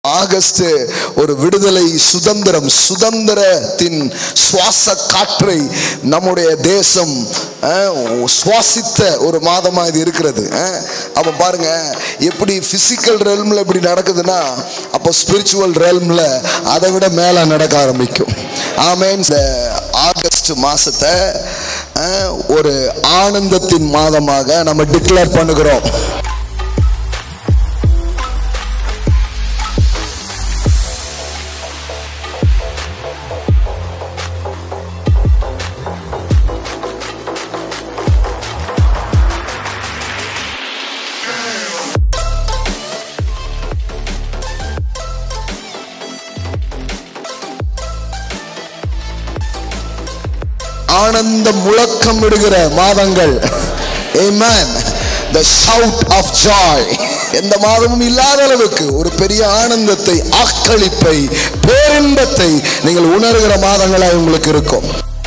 August ஒரு விடுதலை சுதந்திரம் சுதந்திரத்தின் சுவாச காற்றை நம்முடைய தேசம் அஹ், சுவாசித்த ஒரு மாதமா இது இருக்கிறது அஹ். அப்ப பாருங்க எப்படி பிசிக்கல் ரெல்ம்ல இப்படி நடக்குதுன்னா அப்போ ஸ்பிரிச்சுவல் ரெல்ம்ல அதை விட மேல நடக்க ஆரம்பிக்கும் ஆமேன் இந்த ஆகஸ்ட் மாசத்தை அஹ், ஒரு ஆனந்தத்தின் மாதமாக நம்ம டிக்ளேர் பண்ணுகிறோம் ஆனந்த முழக்கம் விடுகிற மாதங்கள் Amen. The shout of joy. எந்த மாதமும் இல்லாத அளவுக்கு ஒரு பெரிய ஆனந்தத்தை ஆக்களிப்பை பேரின்பத்தை நீங்கள் உணர்கிற மாதங்களாக உங்களுக்கு இருக்கும்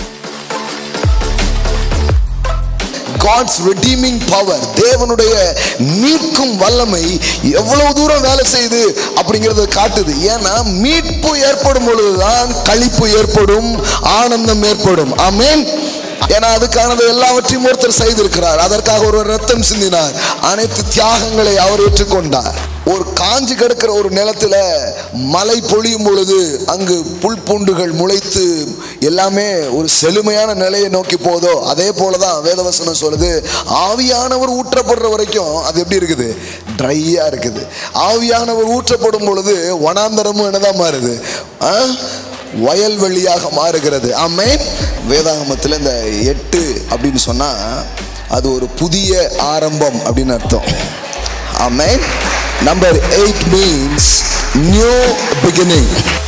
காட்ஸ் redeeming பவர் தேவனுடைய மீட்கும் வல்லமை எவ்வளவு தூரம் வேலை செய்யுது அப்படிங்கறத காட்டுது ஏன்னா மீட்பு ஏற்படும் பொழுதுதான் களிப்பு ஏற்படும் ஆனந்தம் ஏற்படும் ஆமென் ஏன்னா அதுக்கானது எல்லாவற்றையும் ஒருத்தர் செய்திருக்கிறார் அதற்காக ஒரு ரத்தம் சிந்தினார் அனைத்து தியாகங்களை அவர் ஏற்றுக்கொண்டார் ஒரு காஞ்சு கிடக்கிற ஒரு நிலத்துல மழை பொழியும் பொழுது அங்கு புல் பூண்டுகள் முளைத்து எல்லாமே ஒரு செழுமையான நிலையை நோக்கி போதோ அதே போலதான் வேதவசனம் சொல்லுது ஆவியானவர் ஊற்றப்படுற வரைக்கும் அது எப்படி இருக்குது ட்ரையா இருக்குது ஆவியானவர் ஊற்றப்படும் பொழுது வனாந்தரமும் என்னதான் மாறுது ஆ? வயல்வெளியாக மாறுகிறது ஆமென் வேதாகமத்தில் இந்த எட்டு அப்படின்னு சொன்னா அது ஒரு புதிய ஆரம்பம் அப்படின்னு அர்த்தம் ஆமென் number eight means new beginning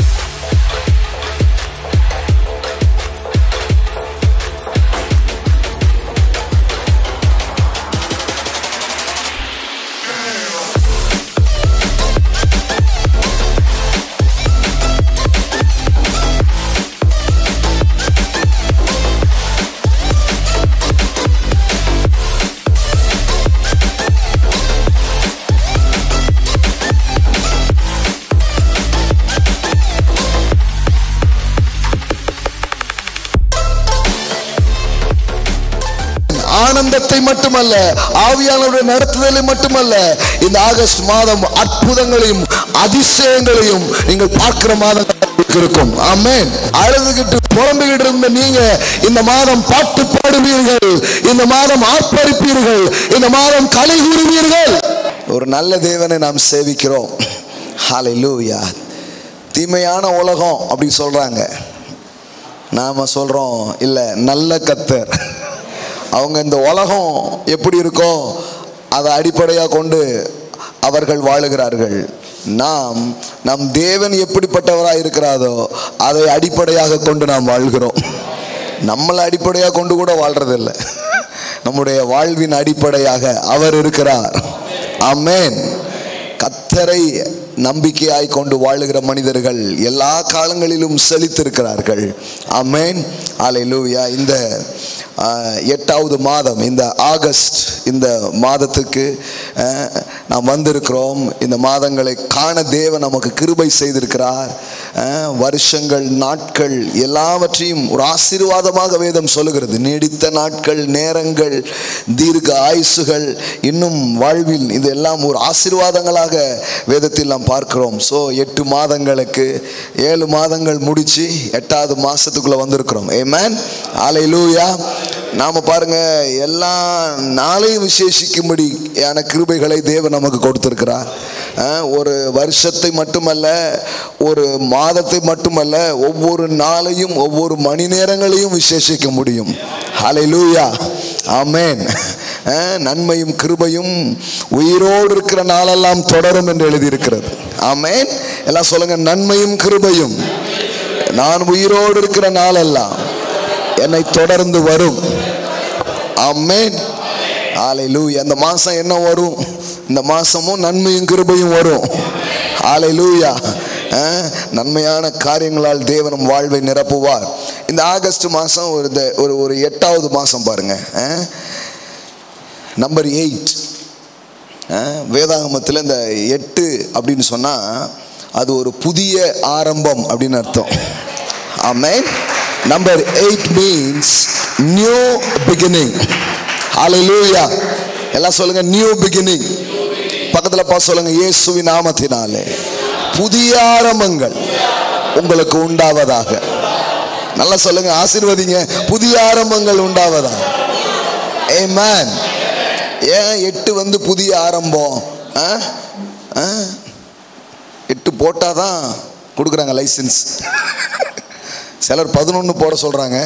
ஆனந்தத்தை மட்டுமல்ல ஆவியானவருடைய நடத்துதலை மட்டுமல்ல இந்த ஆகஸ்ட் மாதம் அற்புதங்களையும் அதிசயங்களையும் நீங்கள் பார்க்கிற மாதம் இருக்கும் ஆமென் அழுதுகிட்டு புலம்புகிட்டு இருந்த நீங்க இந்த மாதம் பாட்டு பாடுவீர்கள் இந்த மாதம் ஆர்ப்பரிப்பீர்கள் இந்த மாதம் களி கூறுவீர்கள் ஒரு நல்ல தேவனை நாம் சேவிக்கிறோம் ஹalleluya தீமையான உலகம் அப்படி சொல்றாங்க நாம சொல்றோம் இல்ல நல்ல கத்தர் அவங்க இந்த உலகம் எப்படி இருக்கோ அதை அடிப்படையாக கொண்டு அவர்கள் வாழுகிறார்கள் நாம் நம் தேவன் எப்படிப்பட்டவராக இருக்கிறாரோ அதை அடிப்படையாக கொண்டு நாம் வாழ்கிறோம் நம்மளை அடிப்படையாக கொண்டு கூட வாழ்றதில்லை நம்முடைய வாழ்வின் அடிப்படையாக அவர் இருக்கிறார் ஆமென் கத்தரை நம்பிக்கையாய் கொண்டு வாழுகிற மனிதர்கள் எல்லா காலங்களிலும் செழித்திருக்கிறார்கள் ஆமென் அல்லேலூயா இந்த ஆஹ், எட்டாவது மாதம் இந்த ஆகஸ்ட் இந்த மாதத்துக்கு ஆஹ், நாம் வந்திருக்கிறோம் இந்த மாதங்களை காண தேவன் நமக்கு கிருபை செய்திருக்கிறார் ஆஹ், வருஷங்கள் நாட்கள் எல்லாவற்றையும் ஒரு ஆசீர்வாதமாக வேதம் சொல்லுகிறது நீடித்த நாட்கள் நேரங்கள் தீர்க்க ஆயுசுகள் இன்னும் வாழ்வில் இது எல்லாம் ஒரு ஆசீர்வாதங்களாக வேதத்தில் நாம் பார்க்கிறோம் ஸோ எட்டு மாதங்களுக்கு ஏழு மாதங்கள் முடிச்சு எட்டாவது மாசத்துக்குள்ள வந்திருக்கிறோம் ஏமேன் ஆலையிலூயா நாம பாருங்க எல்லா நாளையும் விசேஷிக்கும்படியான கிருபைகளை தேவன் நமக்கு கொடுத்திருக்கிறார் அஹ், ஒரு வருஷத்தை மட்டுமல்ல ஒரு மாதத்தை மட்டுமல்ல ஒவ்வொரு நாளையும் ஒவ்வொரு மணி நேரங்களையும் விசேஷிக்க முடியும் ஹalleluya ஆமென் அஹ், நன்மையும் கிருபையும் உயிரோடு இருக்கிற நாளெல்லாம் தொடரும் என்று எழுதியிருக்கிறது ஆமென் எல்லாம் சொல்லுங்க நன்மையும் கிருபையும் நான் உயிரோடு இருக்கிற நாளெல்லாம் என்னை தொடர்ந்து வரும் ஆமென் ஹalleluya இந்த மாசம் என்ன வரும் இந்த மாசமும் நன்மையும் கிருபையும் வரும் ஹalleluya அஹ், நன்மையான காரியங்களால் தேவனும் வாழ்வை நிரப்புவார் இந்த ஆகஸ்ட் மாதம் ஒரு இந்த ஒரு ஒரு எட்டாவது மாதம் பாருங்க நம்பர் எயிட் வேதாகமத்தில் இந்த எட்டு அப்படின்னு சொன்னால் அது ஒரு புதிய ஆரம்பம் அப்படின்னு அர்த்தம் ஆமென் number eight means new beginning ஹalleluya எல்லாம் சொல்லுங்க நியூ பிகினிங் பக்கத்துல பா சொல்லுங்க இயேசுவின் நாமத்தினாலே புதிய ஆரம்பங்கள் உங்களுக்கு உண்டாவதாக நல்லா சொல்லுங்க ஆசீர்வதிங்க புதிய ஆரம்பங்கள் உண்டாவதாக Amen. ஏன் எட்டு வந்து புதிய ஆரம்பம் ஆ? ஆ? எட்டு போட்டாதான் கொடுக்குறாங்க லைசன்ஸ் சிலர் பதினொன்று போட சொல்றாங்க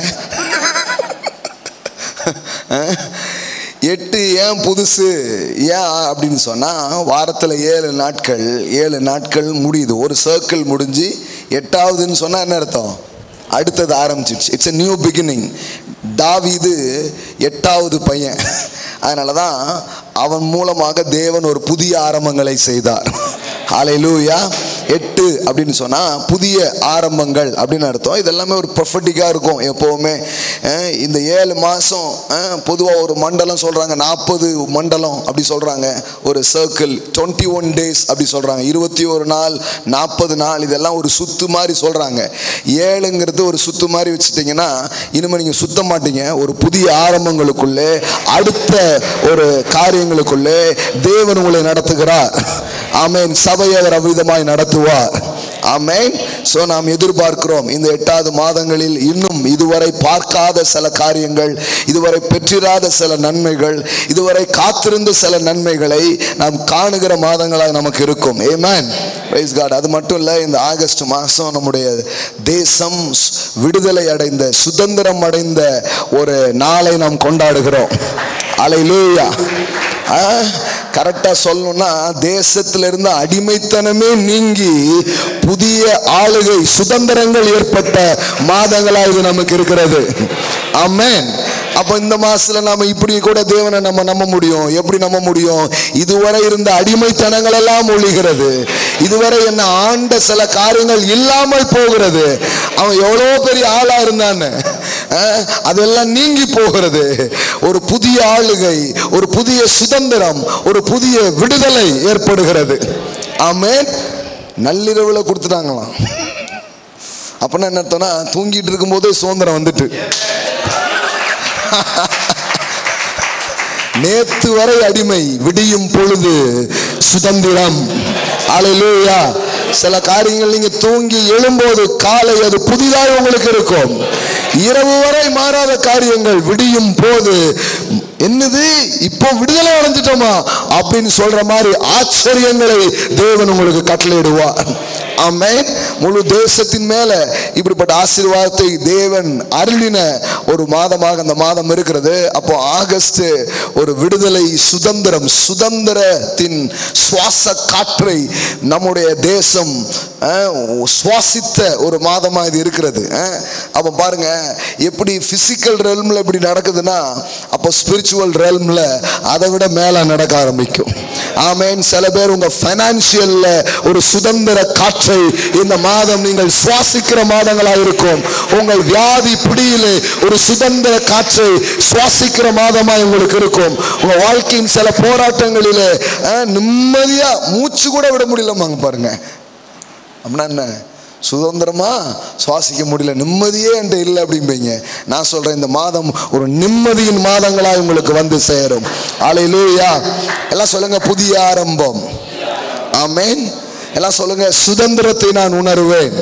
எட்டு ஏன் புதுசு ஏன் அப்படின்னு சொன்னால் வாரத்தில் ஏழு நாட்கள் ஏழு நாட்கள் முடியுது ஒரு சர்க்கிள் முடிஞ்சு எட்டாவதுன்னு சொன்னால் என்ன அர்த்தம் அடுத்தது ஆரம்பிச்சிடுச்சு இட்ஸ் a நியூ பிகினிங் தாவீது எட்டாவது பையன் அதனால தான் அவன் மூலமாக தேவன் ஒரு புதிய ஆரம்பங்களை செய்தார் ஹalleluya எட்டு அப்படின்னு சொன்னா புதிய ஆரம்பங்கள் அப்படின்னு அர்த்தம் இதெல்லாமே ஒரு ப்ரொஃபட்டிக்காக இருக்கும் எப்போவுமே அஹ் இந்த ஏழு மாதம் பொதுவாக ஒரு மண்டலம் சொல்கிறாங்க நாற்பது மண்டலம் அப்படி சொல்கிறாங்க ஒரு சர்க்கிள் டுவெண்ட்டி ஒன் டேஸ் அப்படி சொல்கிறாங்க இருபத்தி ஒரு நாள் நாற்பது நாள் இதெல்லாம் ஒரு சுத்து மாதிரி சொல்கிறாங்க ஏழுங்கிறது ஒரு சுத்து மாதிரி வச்சுட்டிங்கன்னா இனிமேல் நீங்கள் சுத்த மாட்டீங்க ஒரு புதிய ஆரம்பங்களுக்குள்ளே அடுத்த ஒரு காரியங்களுக்குள்ளே தேவன் உங்களை நடத்துகிறார் ஆமென் சபையை அவர் அவ்விதமாய் நடத்துவார் ஆமென் ஸோ நாம் எதிர்பார்க்கிறோம் இந்த எட்டாவது மாதங்களில் இன்னும் இதுவரை பார்க்காத சில காரியங்கள் இதுவரை பெற்றிராத சில நன்மைகள் இதுவரை காத்திருந்த சில நன்மைகளை நாம் காணுகிற மாதங்களாக நமக்கு இருக்கும் ஏமேன் பிரைஸ் காட் அது மட்டும் இல்லை இந்த ஆகஸ்ட் மாதம் நம்முடைய தேசம் ஸ்- விடுதலை அடைந்த சுதந்திரம் அடைந்த ஒரு நாளை நாம் கொண்டாடுகிறோம் அலையிலூயா கரெக்டாக சொல்லணும்னா தேசத்துல இருந்த அடிமைத்தனமே நீங்கி புதிய ஆளுகை சுதந்திரங்கள் ஏற்பட்ட மாதங்களா இது நமக்கு இருக்கிறது ஆமென் அப்போ இந்த மாசத்துல நாம இப்படி கூட தேவனை நம்ம நம்ப முடியும் எப்படி நம்ப முடியும் இதுவரை இருந்த அடிமைத்தனங்கள் எல்லாம் ஒழிகிறது இதுவரை என்ன ஆண்ட சில காரியங்கள் இல்லாமல் போகிறது அவன் எவ்வளோ பெரிய ஆளா இருந்தான்னு அஹ், அதெல்லாம் நீங்கி போகிறது ஒரு புதிய ஆளுகை ஒரு புதிய சுதந்திரம் ஒரு புதிய விடுதலை ஏற்படுகிறது ஆமென் நள்ளிரவுல கொடுத்துட்டாங்களாம் அப்படின்னா என்ன அர்த்தம்னா தூங்கிட்டு இருக்கும்போதே சுதந்திரம் வந்துட்டு நேத்து வரை அடிமை விடியும் பொழுது சுதந்திரம் அலையிலூயா சில காரியங்கள் நீங்க தூங்கி எழும்போது காலை அது புதிதாக உங்களுக்கு இருக்கும் இரவு வரை மாறாத காரியங்கள் விடியும் போது என்னது இப்போ விடுதலை அடைஞ்சிட்டோமா அப்படின்னு சொல்ற மாதிரி ஆச்சரியங்களை தேவன் உங்களுக்கு கட்டளையிடுவார் ஆமென் முழு தேசத்தின் மேல இப்படிப்பட்ட ஆசீர்வாதத்தை தேவன் அருளின ஒரு மாதமாக அந்த மாதம் இருக்கிறது அப்போ ஆகஸ்ட் ஒரு விடுதலை சுதந்திரம் சுதந்திரத்தின் சுவாச காற்றை நம்முடைய தேசம் அஹ், சுவாசித்த ஒரு மாதமா இது இருக்கிறது அஹ். அப்போ பாருங்க எப்படி பிசிக்கல் ரெல்ம்ல இப்படி நடக்குதுன்னா அப்போ ஸ்பிரிச்சுவல் ரெல்ம்ல அதை விட மேல நடக்க ஆரம்பிக்கும் ஆமேன் சில பேர் உங்க ஃபைனான்சியல்ல ஒரு சுதந்திர காற்றை இந்த மாதம் நீங்கள் சுவாசிக்கிற மாதங்களா இருக்கும் உங்கள் வியாதி பிடியிலே ஒரு சுதந்திர காற்றை சுவாசிக்கிற மாதமா உங்களுக்கு இருக்கும் உங்க வாழ்க்கையின் சில போராட்டங்களிலே அஹ், நிம்மதியா மூச்சு கூட விட முடியலமாங்க பாருங்க அப்படின்னா என்ன சுதந்திரமா சுவாசிக்க முடியல நிம்மதியே என்கிட்ட இல்லை அப்படிம்பீங்க நான் சொல்றேன் இந்த மாதம் ஒரு நிம்மதியின் மாதங்களா உங்களுக்கு வந்து சேரும் ஆலையிலூயா எல்லாம் சொல்லுங்க புதிய ஆரம்பம் ஆமென் எல்லாம் சொல்லுங்க சுதந்திரத்தை நான் உணர்வேன்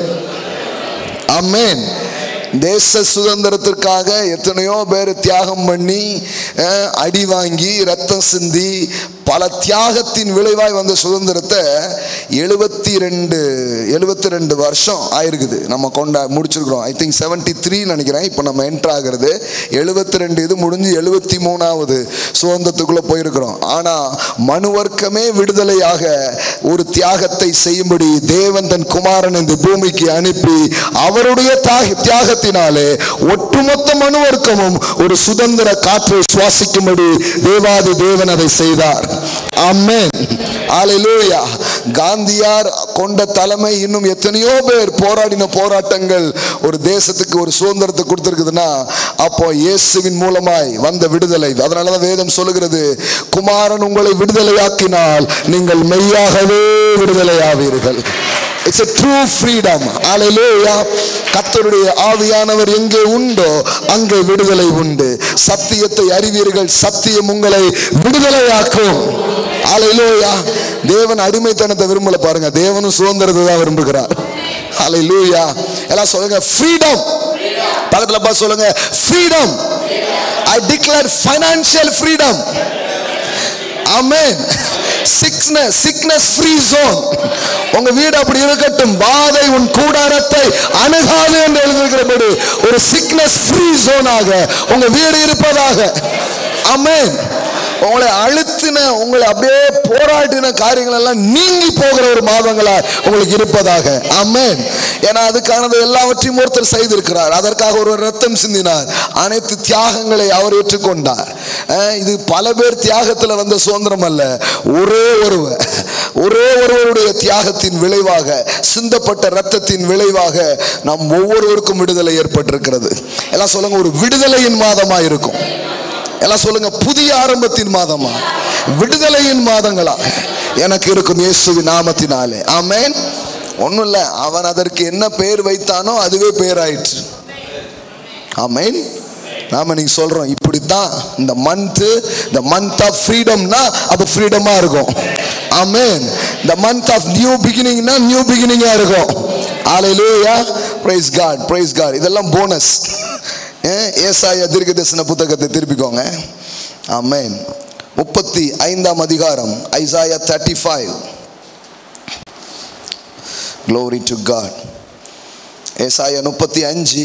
ஆமென் தேச சுதந்திரத்திற்காக எத்தனையோ பேர் தியாகம் பண்ணி அஹ், அடி வாங்கி ரத்தம் சிந்தி பல தியாகத்தின் விளைவாய் வந்த சுதந்திரத்தை எழுபத்தி ரெண்டு எழுபத்தி ரெண்டு வருஷம் ஆயிருக்குது நம்ம கொண்டா முடிச்சிருக்கிறோம் ஐ திங்க் செவன்டி த்ரீ நினைக்கிறேன் இப்போ நம்ம என்ட்ரு ஆகிறது எழுபத்தி ரெண்டு இது முடிஞ்சு எழுபத்தி மூணாவது சுதந்திரத்துக்குள்ளே போயிருக்கிறோம் ஆனால் மனு வர்க்கமே விடுதலையாக ஒரு தியாகத்தை செய்யும்படி தேவன் தன் குமாரன் இந்த பூமிக்கு அனுப்பி அவருடைய தியாக தியாகத்தினாலே ஒட்டுமொத்த மனு வர்க்கமும் ஒரு சுதந்திர காற்றை சுவாசிக்கும்படி தேவாதி தேவன் அதை செய்தார் ஆமென் ஹalleluya காந்தியார் கொண்ட தலைமை இன்னும் எத்தனையோ பேர் போராடின போராட்டங்கள் ஒரு தேசத்துக்கு ஒரு சுதந்திரத்தை கொடுத்திருக்குதுன்னா அப்போ இயேசுவின் மூலமாய் வந்த விடுதலை அதனால தான் வேதம் சொல்லுகிறது குமாரன் உங்களை விடுதலையாக்கினால் நீங்கள் மெய்யாகவே விடுதலையாவீர்கள் இட்ஸ் a ட்ரூ ஃப்ரீடம் ஹalleluya கர்த்தருடைய ஆவியானவர் எங்கே உண்டோ அங்கே விடுதலை உண்டு சத்தியத்தை அறிவீர்கள் சத்தியம் உங்களை விடுதலையாக்கும் ஹalleluya தேவன் அடிமைத்தனத்தை விரும்பல பாருங்க தேவனும் சுதந்திரத்தை தான் விரும்புகிறார் ஹalleluya எல்லாம் சொல்லுங்க ஃப்ரீடம் பக்கத்துல பார்த்து சொல்லுங்க freedom I declare financial freedom ஆமென் சிக்னஸ் சிக்னஸ் ஃப்ரீ ஜோன் உங்க வீடு அப்படி இருக்கட்டும் வாதை உன் கூடாரத்தை அணுகாது என்று எழுதியிருக்கிறபடி ஒரு சிக்னஸ் ஃப்ரீ ஜோனாக உங்க வீடு இருப்பதாக ஆமென் உங்களை அழுத்தின உங்களை அப்படியே போராட்டின காரியங்கள் எல்லாம் நீங்கி போகிற ஒரு மாதங்களா உங்களுக்கு இருப்பதாக ஆமென் ஏன்னா அதுக்கானது எல்லாவற்றையும் ஒருத்தர் செய்திருக்கிறார் அதற்காக ஒரு ரத்தம் சிந்தினார் அனைத்து தியாகங்களை அவர் ஏற்றுக்கொண்டார் அஹ் இது பல பேர் தியாகத்துல வந்த சுதந்திரம் அல்ல ஒரே ஒருவர் ஒரே ஒருவருடைய தியாகத்தின் விளைவாக சிந்தப்பட்ட ரத்தத்தின் விளைவாக நம் ஒவ்வொருவருக்கும் விடுதலை ஏற்பட்டிருக்கிறது எல்லாம் சொல்லுங்க ஒரு விடுதலையின் மாதமா இருக்கும் எல்லாம் சொல்லுங்க புதிய ஆரம்பத்தின் மாதமா விடுதலையின் மாதங்களா எனக்கு இருக்கும் இயேசுவின் நாமத்தினாலே ஆமென் ஒண்ணும் இல்ல அவன் அதற்கு என்ன பெயர் வைத்தானோ அதுவே பெயராயிற்று ஆமென் நாம நீங்க சொல்றோம் இப்படித்தான் இந்த மந்த் இந்த மந்த் ஆஃப் ஃப்ரீடம்னா அப்ப ஃப்ரீடமா இருக்கும் ஆமென் இந்த மந்த் ஆஃப் நியூ பிகினிங்னா நியூ பிகினிங்கா இருக்கும் ஹalleluya praise god praise god இதெல்லாம் போனஸ் ஏசாயா தீர்க்கதரிசன புத்தகத்தை திருப்பிக்கோங்க ஆமென் முப்பத்தி ஐந்தாம் அதிகாரம் Isaiah thirty five glory to God ஏசாயா முப்பத்தி அஞ்சு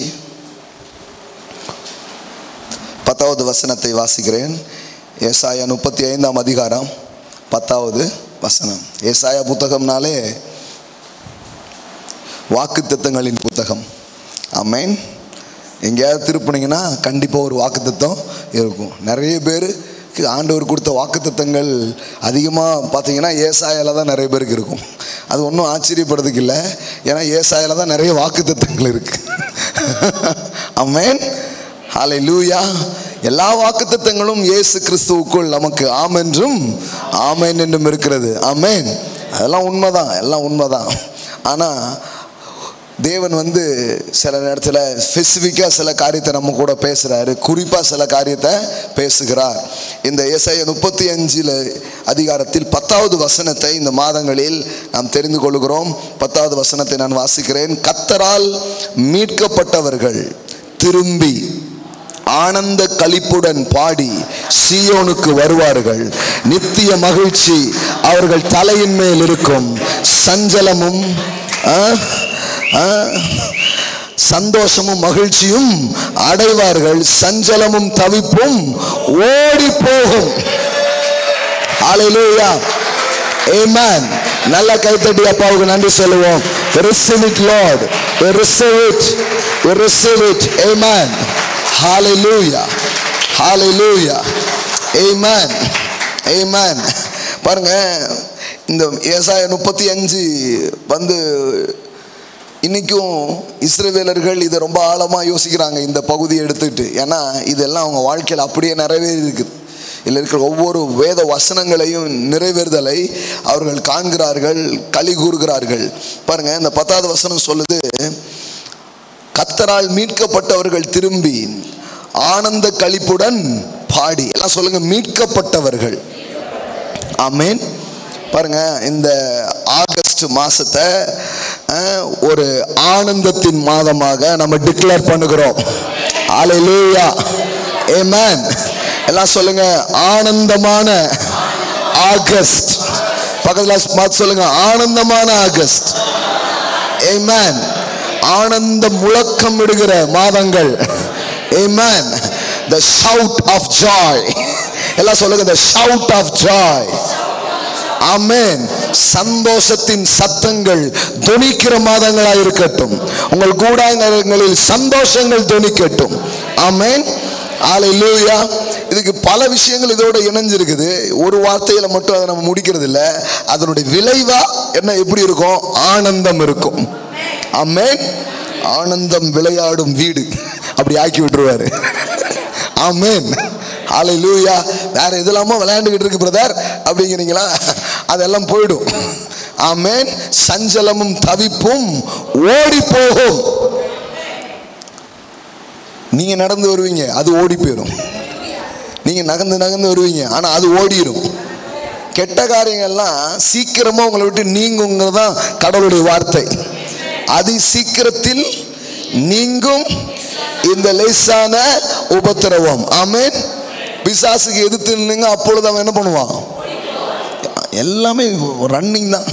பத்தாவது வசனத்தை வாசிக்கிறேன் ஏசாயா முப்பத்தி ஐந்தாம் அதிகாரம் பத்தாவது வசனம் ஏசாயா புத்தகம்னாலே வாக்குத்தத்தங்களின் புத்தகம் ஆமென் எங்கேயாவது திருப்பினீங்கன்னா கண்டிப்பாக ஒரு வாக்குத்தத்தம் இருக்கும் நிறைய பேருக்கு ஆண்டவர் கொடுத்த வாக்குத்தத்தங்கள் அதிகமாக பார்த்தீங்கன்னா ஏசாயால தான் நிறைய பேருக்கு இருக்கும் அது ஒன்றும் ஆச்சரியப்படுறதுக்கு இல்லை ஏன்னா ஏசாயால தான் நிறைய வாக்குத்தத்தங்கள் இருக்கு ஆமென் ஹாலை லூயா எல்லா வாக்குத்தத்தங்களும் இயேசு கிறிஸ்துவுக்குள் நமக்கு ஆமென்றும் ஆமென் என்றும் இருக்கிறது ஆமென் அதெல்லாம் உண்மைதான் எல்லாம் உண்மைதான் ஆனால் தேவன் வந்து சில நேரத்தில் ஸ்பெசிஃபிக்காக சில காரியத்தை நம்ம கூட பேசுகிறாரு குறிப்பாக சில காரியத்தை பேசுகிறார் இந்த ஏசாய முப்பத்தி அஞ்சில் அதிகாரத்தில் பத்தாவது வசனத்தை இந்த மாதங்களில் நாம் தெரிந்து கொள்கிறோம் பத்தாவது வசனத்தை நான் வாசிக்கிறேன் கத்தரால் மீட்கப்பட்டவர்கள் திரும்பி ஆனந்த களிப்புடன் பாடி சீயோனுக்கு வருவார்கள் நித்திய மகிழ்ச்சி அவர்கள் தலையின் மேல் இருக்கும் சஞ்சலமும் ஆ, ஆ, சந்தோஷமும் மகிழ்ச்சியும் அடைவார்கள் சஞ்சலமும் தவிப்பும் ஓடி போகும் ஹalleluya amen நல்ல கைத்தட்டி அப்பாவுக்கு நன்றி சொல்லுவோம் receive it lord we receive it we receive it amen hallelujah hallelujah amen amen பாருங்க இந்த ஏசாய முப்பத்தி அஞ்சு வந்து இன்னைக்கும் இஸ்ரவேலர்கள் இதை ரொம்ப ஆழமாக யோசிக்கிறாங்க இந்த பகுதியை எடுத்துக்கிட்டு ஏன்னா இதெல்லாம் அவங்க வாழ்க்கையில் அப்படியே நிறைவேறி இருக்குது இதில் இருக்கிற ஒவ்வொரு வேத வசனங்களையும் நிறைவேறுதலை அவர்கள் காண்கிறார்கள் களி கூறுகிறார்கள் பாருங்க இந்த பத்தாவது வசனம் சொல்லுது கத்தரால் மீட்கப்பட்டவர்கள் திரும்பி ஆனந்த களிப்புடன் பாடி எல்லாம் சொல்லுங்க மீட்கப்பட்டவர்கள் ஆமென் பாருங்க இந்த ஆகஸ்ட் மாசத்தை அஹ், ஒரு ஆனந்தத்தின் மாதமாக நம்ம டிக்ளேர் பண்ணுகிறோம் ஹalleluya amen எல்லாம் சொல்லுங்க ஆனந்தமான ஆகஸ்ட் பக்கத்துல பார்த்து சொல்லுங்க ஆனந்தமான ஆகஸ்ட் amen ஆனந்த முழக்கம் விடுகிற மாதங்கள் amen the shout of joy எல்லாம் சொல்லுங்க the shout of joy ஆமென் சந்தோஷத்தின் சத்தங்கள் தொனிக்கிற மாதங்களாக இருக்கட்டும் உங்கள் கூடாங்கங்களில் சந்தோஷங்கள் தொனிக்கட்டும் ஆமென் ஹalleluya இதுக்கு பல விஷயங்கள் இதோட இணைஞ்சிருக்குது ஒரு வார்த்தையில மட்டும் அதை நம்ம முடிக்கிறது இல்ல அதனுடைய விளைவா என்ன எப்படி இருக்கும் ஆனந்தம் இருக்கும் ஆமென் ஆனந்தம் விளையாடும் வீடு அப்படி ஆக்கி விட்டுருவாரு ஆமென் ஹalleluya வேற எதெல்லாமோ விளையாண்டுக்கிட்டு இருக்கு பிரதர் அப்படிங்கிறீங்களா அதெல்லாம் போயிடும் ஆமென் சஞ்சலமும் தவிப்பும் ஓடி போகும் நீங்க நடந்து வருவீங்க அது ஓடி போயிடும் நீங்க நகர்ந்து நகர்ந்து வருவீங்க ஆனா அது ஓடிடும் கெட்ட காரியங்கள்லாம் சீக்கிரமா உங்களை விட்டு நீங்குங்கிறது தான் கடவுளுடைய வார்த்தை அதி சீக்கிரத்தில் நீங்கும் இந்த லேசான உபத்திரவம் ஆமென் பிசாசுக்கு எதிர்த்து நின்னுங்க அப்பொழுது அவன் என்ன பண்ணுவான் எல்லாமே ரன்னிங் தான்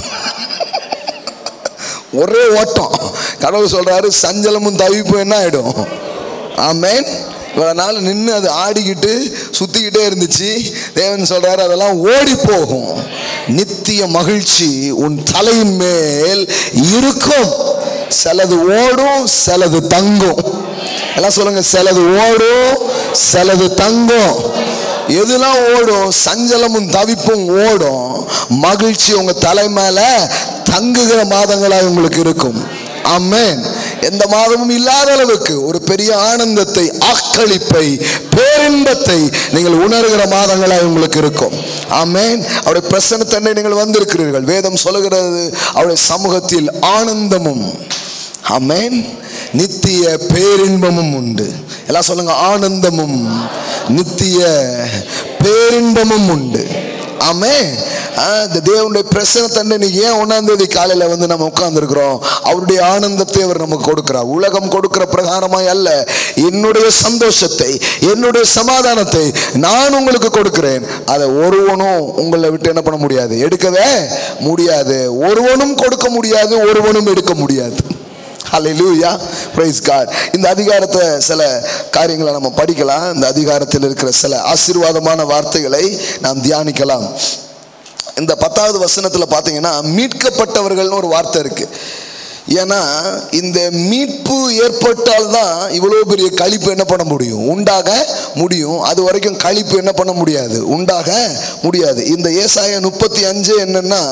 ஒரே ஓட்டம் கடவுள் சொல்றாரு சஞ்சலமும் தவிப்பும் என்ன ஆயிடும் ஆமென் இவ்வளவு நாள் நின்று அது ஆடிக்கிட்டு சுத்திக்கிட்டே இருந்துச்சு தேவன் சொல்றாரு அதெல்லாம் ஓடி போகும் நித்திய மகிழ்ச்சி உன் தலையின் மேல் இருக்கும் சிலது ஓடும் சிலது தங்கும் எல்லாம் சொல்லுங்க சிலது ஓடும் சிலது தங்கும் எதுலாம் ஓடும் சஞ்சலமும் தவிப்பும் ஓடும் மகிழ்ச்சி உங்க தலை மேல தங்குகிற மாதங்களாக உங்களுக்கு இருக்கும் ஆமென் எந்த மாதமும் இல்லாத அளவுக்கு ஒரு பெரிய ஆனந்தத்தை ஆக்களிப்பை பேரின்பத்தை நீங்கள் உணர்கிற மாதங்களாக உங்களுக்கு இருக்கும் ஆமென் அவருடைய பிரசன்னத்தண்டை நீங்கள் வந்திருக்கிறீர்கள் வேதம் சொல்லுகிறது அவருடைய சமூகத்தில் ஆனந்தமும் ஆமென் நித்திய பேரின்பமும் உண்டு எல்லாம் சொல்லுங்க ஆனந்தமும் நித்திய பேரின்பமும் உண்டு ஆமே இந்த தேவனுடைய பிரசனத்தண்டை இன்னைக்கு ஏன் ஒன்றாம் தேதி காலையில் வந்து நம்ம உட்கார்ந்துருக்கிறோம் அவருடைய ஆனந்தத்தை அவர் நமக்கு கொடுக்கிறார் உலகம் கொடுக்கிற பிரகாரமாய் அல்ல என்னுடைய சந்தோஷத்தை என்னுடைய சமாதானத்தை நான் உங்களுக்கு கொடுக்கிறேன் அதை ஒருவனும் உங்களை விட்டு என்ன பண்ண முடியாது எடுக்கவே முடியாது ஒருவனும் கொடுக்க முடியாது ஒருவனும் எடுக்க முடியாது ஹalleluya praise god இந்த அதிகாரத்தை சில காரியங்களை நம்ம படிக்கலாம் இந்த அதிகாரத்தில் இருக்கிற சில ஆசீர்வாதமான வார்த்தைகளை நாம் தியானிக்கலாம் இந்த பத்தாவது வசனத்துல பார்த்தீங்கன்னா மீட்கப்பட்டவர்கள்னு ஒரு வார்த்தை இருக்கு ஏன்னா இந்த மீட்பு ஏற்பட்டால் தான் இவ்வளோ பெரிய கழிப்பு என்ன பண்ண முடியும் உண்டாக முடியும் அது வரைக்கும் கழிப்பு என்ன பண்ண முடியாது உண்டாக முடியாது இந்த ஏசாய முப்பத்தி அஞ்சு என்னன்னா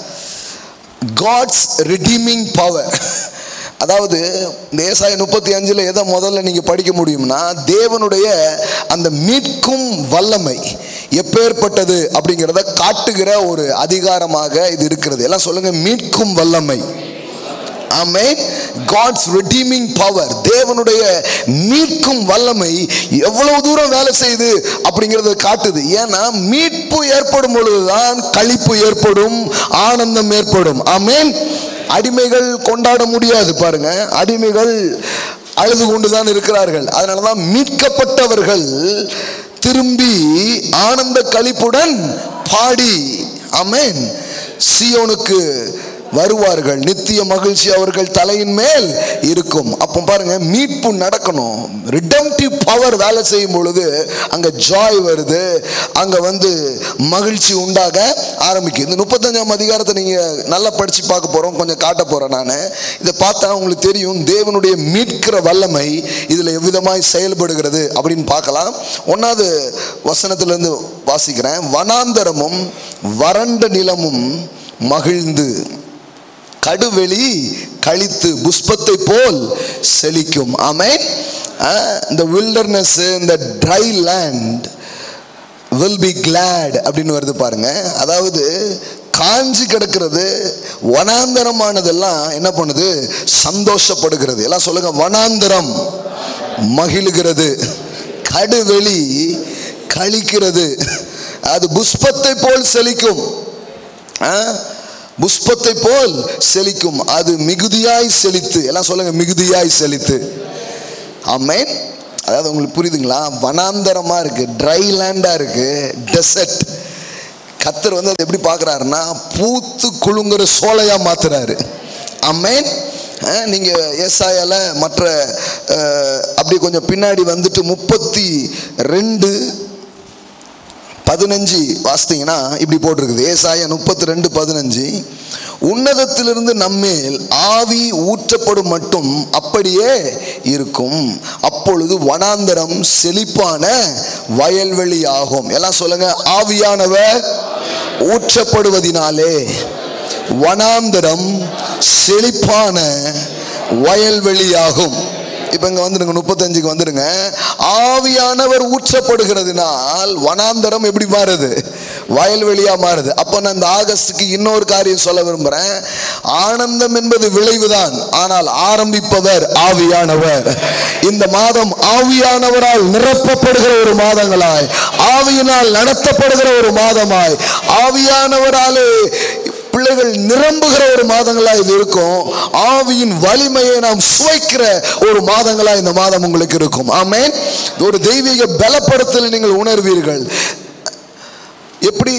காட்ஸ் ரிடீமிங் பவர் அதாவது இந்த ஏசாய முப்பத்தி அஞ்சில் எதை முதல்ல நீங்கள் படிக்க முடியும்னா தேவனுடைய அந்த மீட்கும் வல்லமை எப்பேற்பட்டது அப்படிங்கிறத காட்டுகிற ஒரு அதிகாரமாக இது இருக்கிறது எல்லாம் சொல்லுங்க மீட்கும் வல்லமை ஆமே காட்ஸ் redeeming பவர் தேவனுடைய மீட்கும் வல்லமை எவ்வளவு தூரம் வேலை செய்யுது அப்படிங்கறத காட்டுது ஏன்னா மீட்பு ஏற்படும் பொழுதுதான் களிப்பு ஏற்படும் ஆனந்தம் ஏற்படும் ஆமேன் அடிமைகள் கொண்டாட முடியாது பாருங்க அடிமைகள் அழுது கொண்டுதான் இருக்கிறார்கள் அதனாலதான் மீட்கப்பட்டவர்கள் திரும்பி ஆனந்த களிப்புடன் பாடி ஆமேன் சியோனுக்கு வருவார்கள் நித்திய மகிழ்ச்சி அவர்கள் தலையின் மேல் இருக்கும் அப்போ பாருங்க மீட்பு நடக்கணும் ரிடம்டிவ் பவர் வேலை செய்யும் பொழுது அங்க ஜாய் வருது அங்க வந்து மகிழ்ச்சி உண்டாக ஆரம்பிக்கும் இந்த முப்பத்தஞ்சாம் அதிகாரத்தை நீங்க நல்லா படிச்சு பார்க்க போறோம் கொஞ்சம் காட்ட போறேன் நான் இதை பார்த்தா உங்களுக்கு தெரியும் தேவனுடைய மீட்கிற வல்லமை இதுல எவ்விதமாய் செயல்படுகிறது அப்படின்னு பார்க்கலாம் ஒன்னாவது வசனத்திலிருந்து வாசிக்கிறேன் வனாந்தரமும் வறண்ட நிலமும் மகிழ்ந்து கடுவெளி கழித்து புஷ்பத்தை போல் செழிக்கும் ஆமென் இந்த வில்டர்னஸ் இந்த dry land will be glad அப்படின்னு வருது பாருங்க அதாவது காஞ்சி கிடக்கிறது வனாந்தரமானதெல்லாம் என்ன பண்ணுது சந்தோஷப்படுகிறது எல்லாம் சொல்லுங்க வனாந்தரம் மகிழுகிறது கடுவெளி கழிக்கிறது அது புஷ்பத்தை போல் செழிக்கும் ஆ? புஷ்பத்தை போல் செழிக்கும் அது மிகுதியாய் செழித்து எல்லாம் சொல்லுங்க மிகுதியாய் செழித்து ஆமென் அதாவது உங்களுக்கு புரியுதுங்களா வனாந்தரமா இருக்கு ட்ரை லேண்டா இருக்கு டெசர்ட் கத்தர் வந்து அதை எப்படி பார்க்குறாருன்னா பூத்து குலுங்குற சோலையா மாத்துறாரு ஆமென் அஹ், நீங்க ஏசாயால மற்ற அஹ், அப்படி கொஞ்சம் பின்னாடி வந்துட்டு முப்பத்தி ரெண்டு பதினஞ்சு வாசித்தீங்கன்னா இப்படி போட்டிருக்குது ஏசாயா முப்பத்தி ரெண்டு பதினஞ்சு உன்னதத்திலிருந்து நம்மேல் ஆவி ஊற்றப்படும் மட்டும் அப்படியே இருக்கும் அப்பொழுது வனாந்தரம் செழிப்பான வயல்வெளி ஆகும் எல்லாம் சொல்லுங்க ஆவியானவர் ஊற்றப்படுவதினாலே வனாந்தரம் செழிப்பான வயல்வெளியாகும் இப்போ இங்கே வந்துடுங்க முப்பத்தஞ்சுக்கு வந்துடுங்க ஆவியானவர் ஊற்றப்படுகிறதுனால் வனாந்தரம் எப்படி மாறுது வயல்வெளியா மாறுது அப்போ நான் இந்த ஆகஸ்டுக்கு இன்னொரு காரியம் சொல்ல விரும்புறேன் ஆனந்தம் என்பது விளைவுதான் ஆனால் ஆரம்பிப்பவர் ஆவியானவர் இந்த மாதம் ஆவியானவரால் நிரப்பப்படுகிற ஒரு மாதங்களாய் ஆவியினால் நடத்தப்படுகிற ஒரு மாதமாய் ஆவியானவராலே பிள்ளைகள் நிரம்புகிற ஒரு மாதங்களா இது இருக்கும் ஆவியின் வலிமையை நாம் சுவைக்கிற ஒரு மாதங்களா இந்த மாதம் உங்களுக்கு இருக்கும் ஆமென் ஒரு தெய்வீக பலப்படுத்தலை நீங்கள் உணர்வீர்கள் எப்படி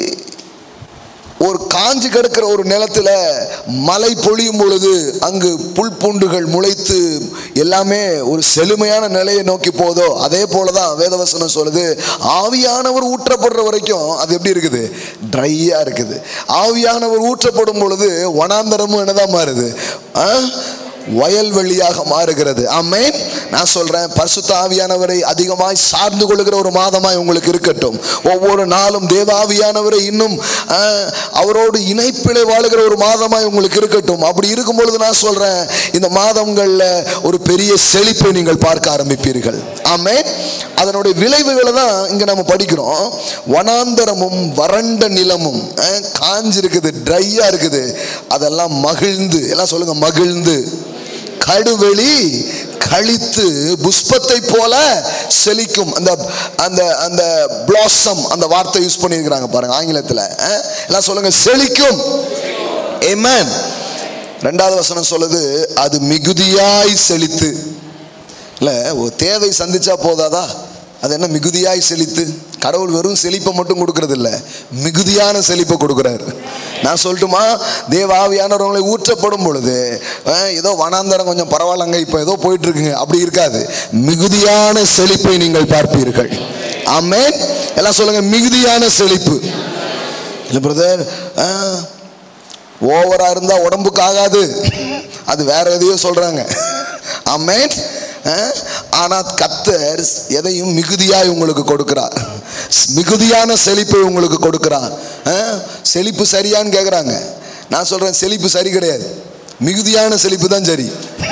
ஒரு காஞ்சி கிடக்கிற ஒரு நிலத்துல மழை பொழியும் பொழுது அங்கு புல் பூண்டுகள் முளைத்து எல்லாமே ஒரு செழுமையான நிலையை நோக்கி போதோ அதே போலதான் வேதவசனம் சொல்லுது ஆவியானவர் ஊற்றப்படுற வரைக்கும் அது எப்படி இருக்குது ட்ரையா இருக்குது ஆவியானவர் ஊற்றப்படும் பொழுது வனாந்தரமும் என்னதான் மாறுது ஆ? வயல்வெளியாக மாறுகிறது ஆமென் நான் சொல்றேன் பரிசுத்த ஆவியானவரை அதிகமாய் சார்ந்து கொள்கிற ஒரு மாதமாய் உங்களுக்கு இருக்கட்டும் ஒவ்வொரு நாளும் தேவ ஆவியானவரை இன்னும் ஆ, அவரோடு இணைப்பிலே வாழுகிற ஒரு மாதமாய் உங்களுக்கு இருக்கட்டும் அப்படி இருக்கும் பொழுது நான் சொல்றேன் இந்த மாதங்கள்ல ஒரு பெரிய செழிப்பை நீங்கள் பார்க்க ஆரம்பிப்பீர்கள் ஆமென் அதனுடைய விளைவுகளை தான் இங்க நம்ம படிக்கிறோம் வனாந்தரமும் வறண்ட நிலமும் ஆ, காஞ்சிருக்குது ட்ரையா இருக்குது அதெல்லாம் மகிழ்ந்து எல்லாம் சொல்லுங்க மகிழ்ந்து கடுவெளி கழித்து புஷ்பத்தை போல செழிக்கும் அந்த அந்த அந்த blossom அந்த வார்த்தை யூஸ் பண்ணியிருக்கிறாங்க பாருங்க ஆங்கிலத்தில் அஹ்? எல்லாம் சொல்லுங்க செழிக்கும் Amen ரெண்டாவது வசனம் சொல்லுது அது மிகுதியாய் செழித்து இல்ல ஒரு தேவை சந்திச்சா போதாதா அது என்ன மிகுதியாய் செழித்து கடவுள் வெறும் செழிப்பை மட்டும் கொடுக்கறது இல்ல மிகுதியான செழிப்பை கொடுக்குறாரு நான் சொல்லட்டுமா தேவாவியானவர்களை ஊற்றப்படும் பொழுது அஹ், ஏதோ வனாந்தரம் கொஞ்சம் பரவாயில்லங்க இப்போ ஏதோ போயிட்டு இருக்குங்க அப்படி இருக்காது மிகுதியான செழிப்பை நீங்கள் பார்ப்பீர்கள் ஆமென் எல்லாம் சொல்லுங்க மிகுதியான செழிப்பு இல்லை பிரதர் ஓவரா இருந்தா உடம்புக்கு ஆகாது அது வேற எதையோ சொல்றாங்க ஆமென் அஹ், ஆனா கத்தர் எதையும் மிகுதியாய் உங்களுக்கு கொடுக்கிறார் மிகுதியான செழிப்பை உங்களுக்கு கொடுக்கிறார் அஹ், செழிப்பு சரியான்னு கேக்குறாங்க நான் சொல்றேன் செழிப்பு சரி கிடையாது மிகுதியான செழிப்பு தான் சரி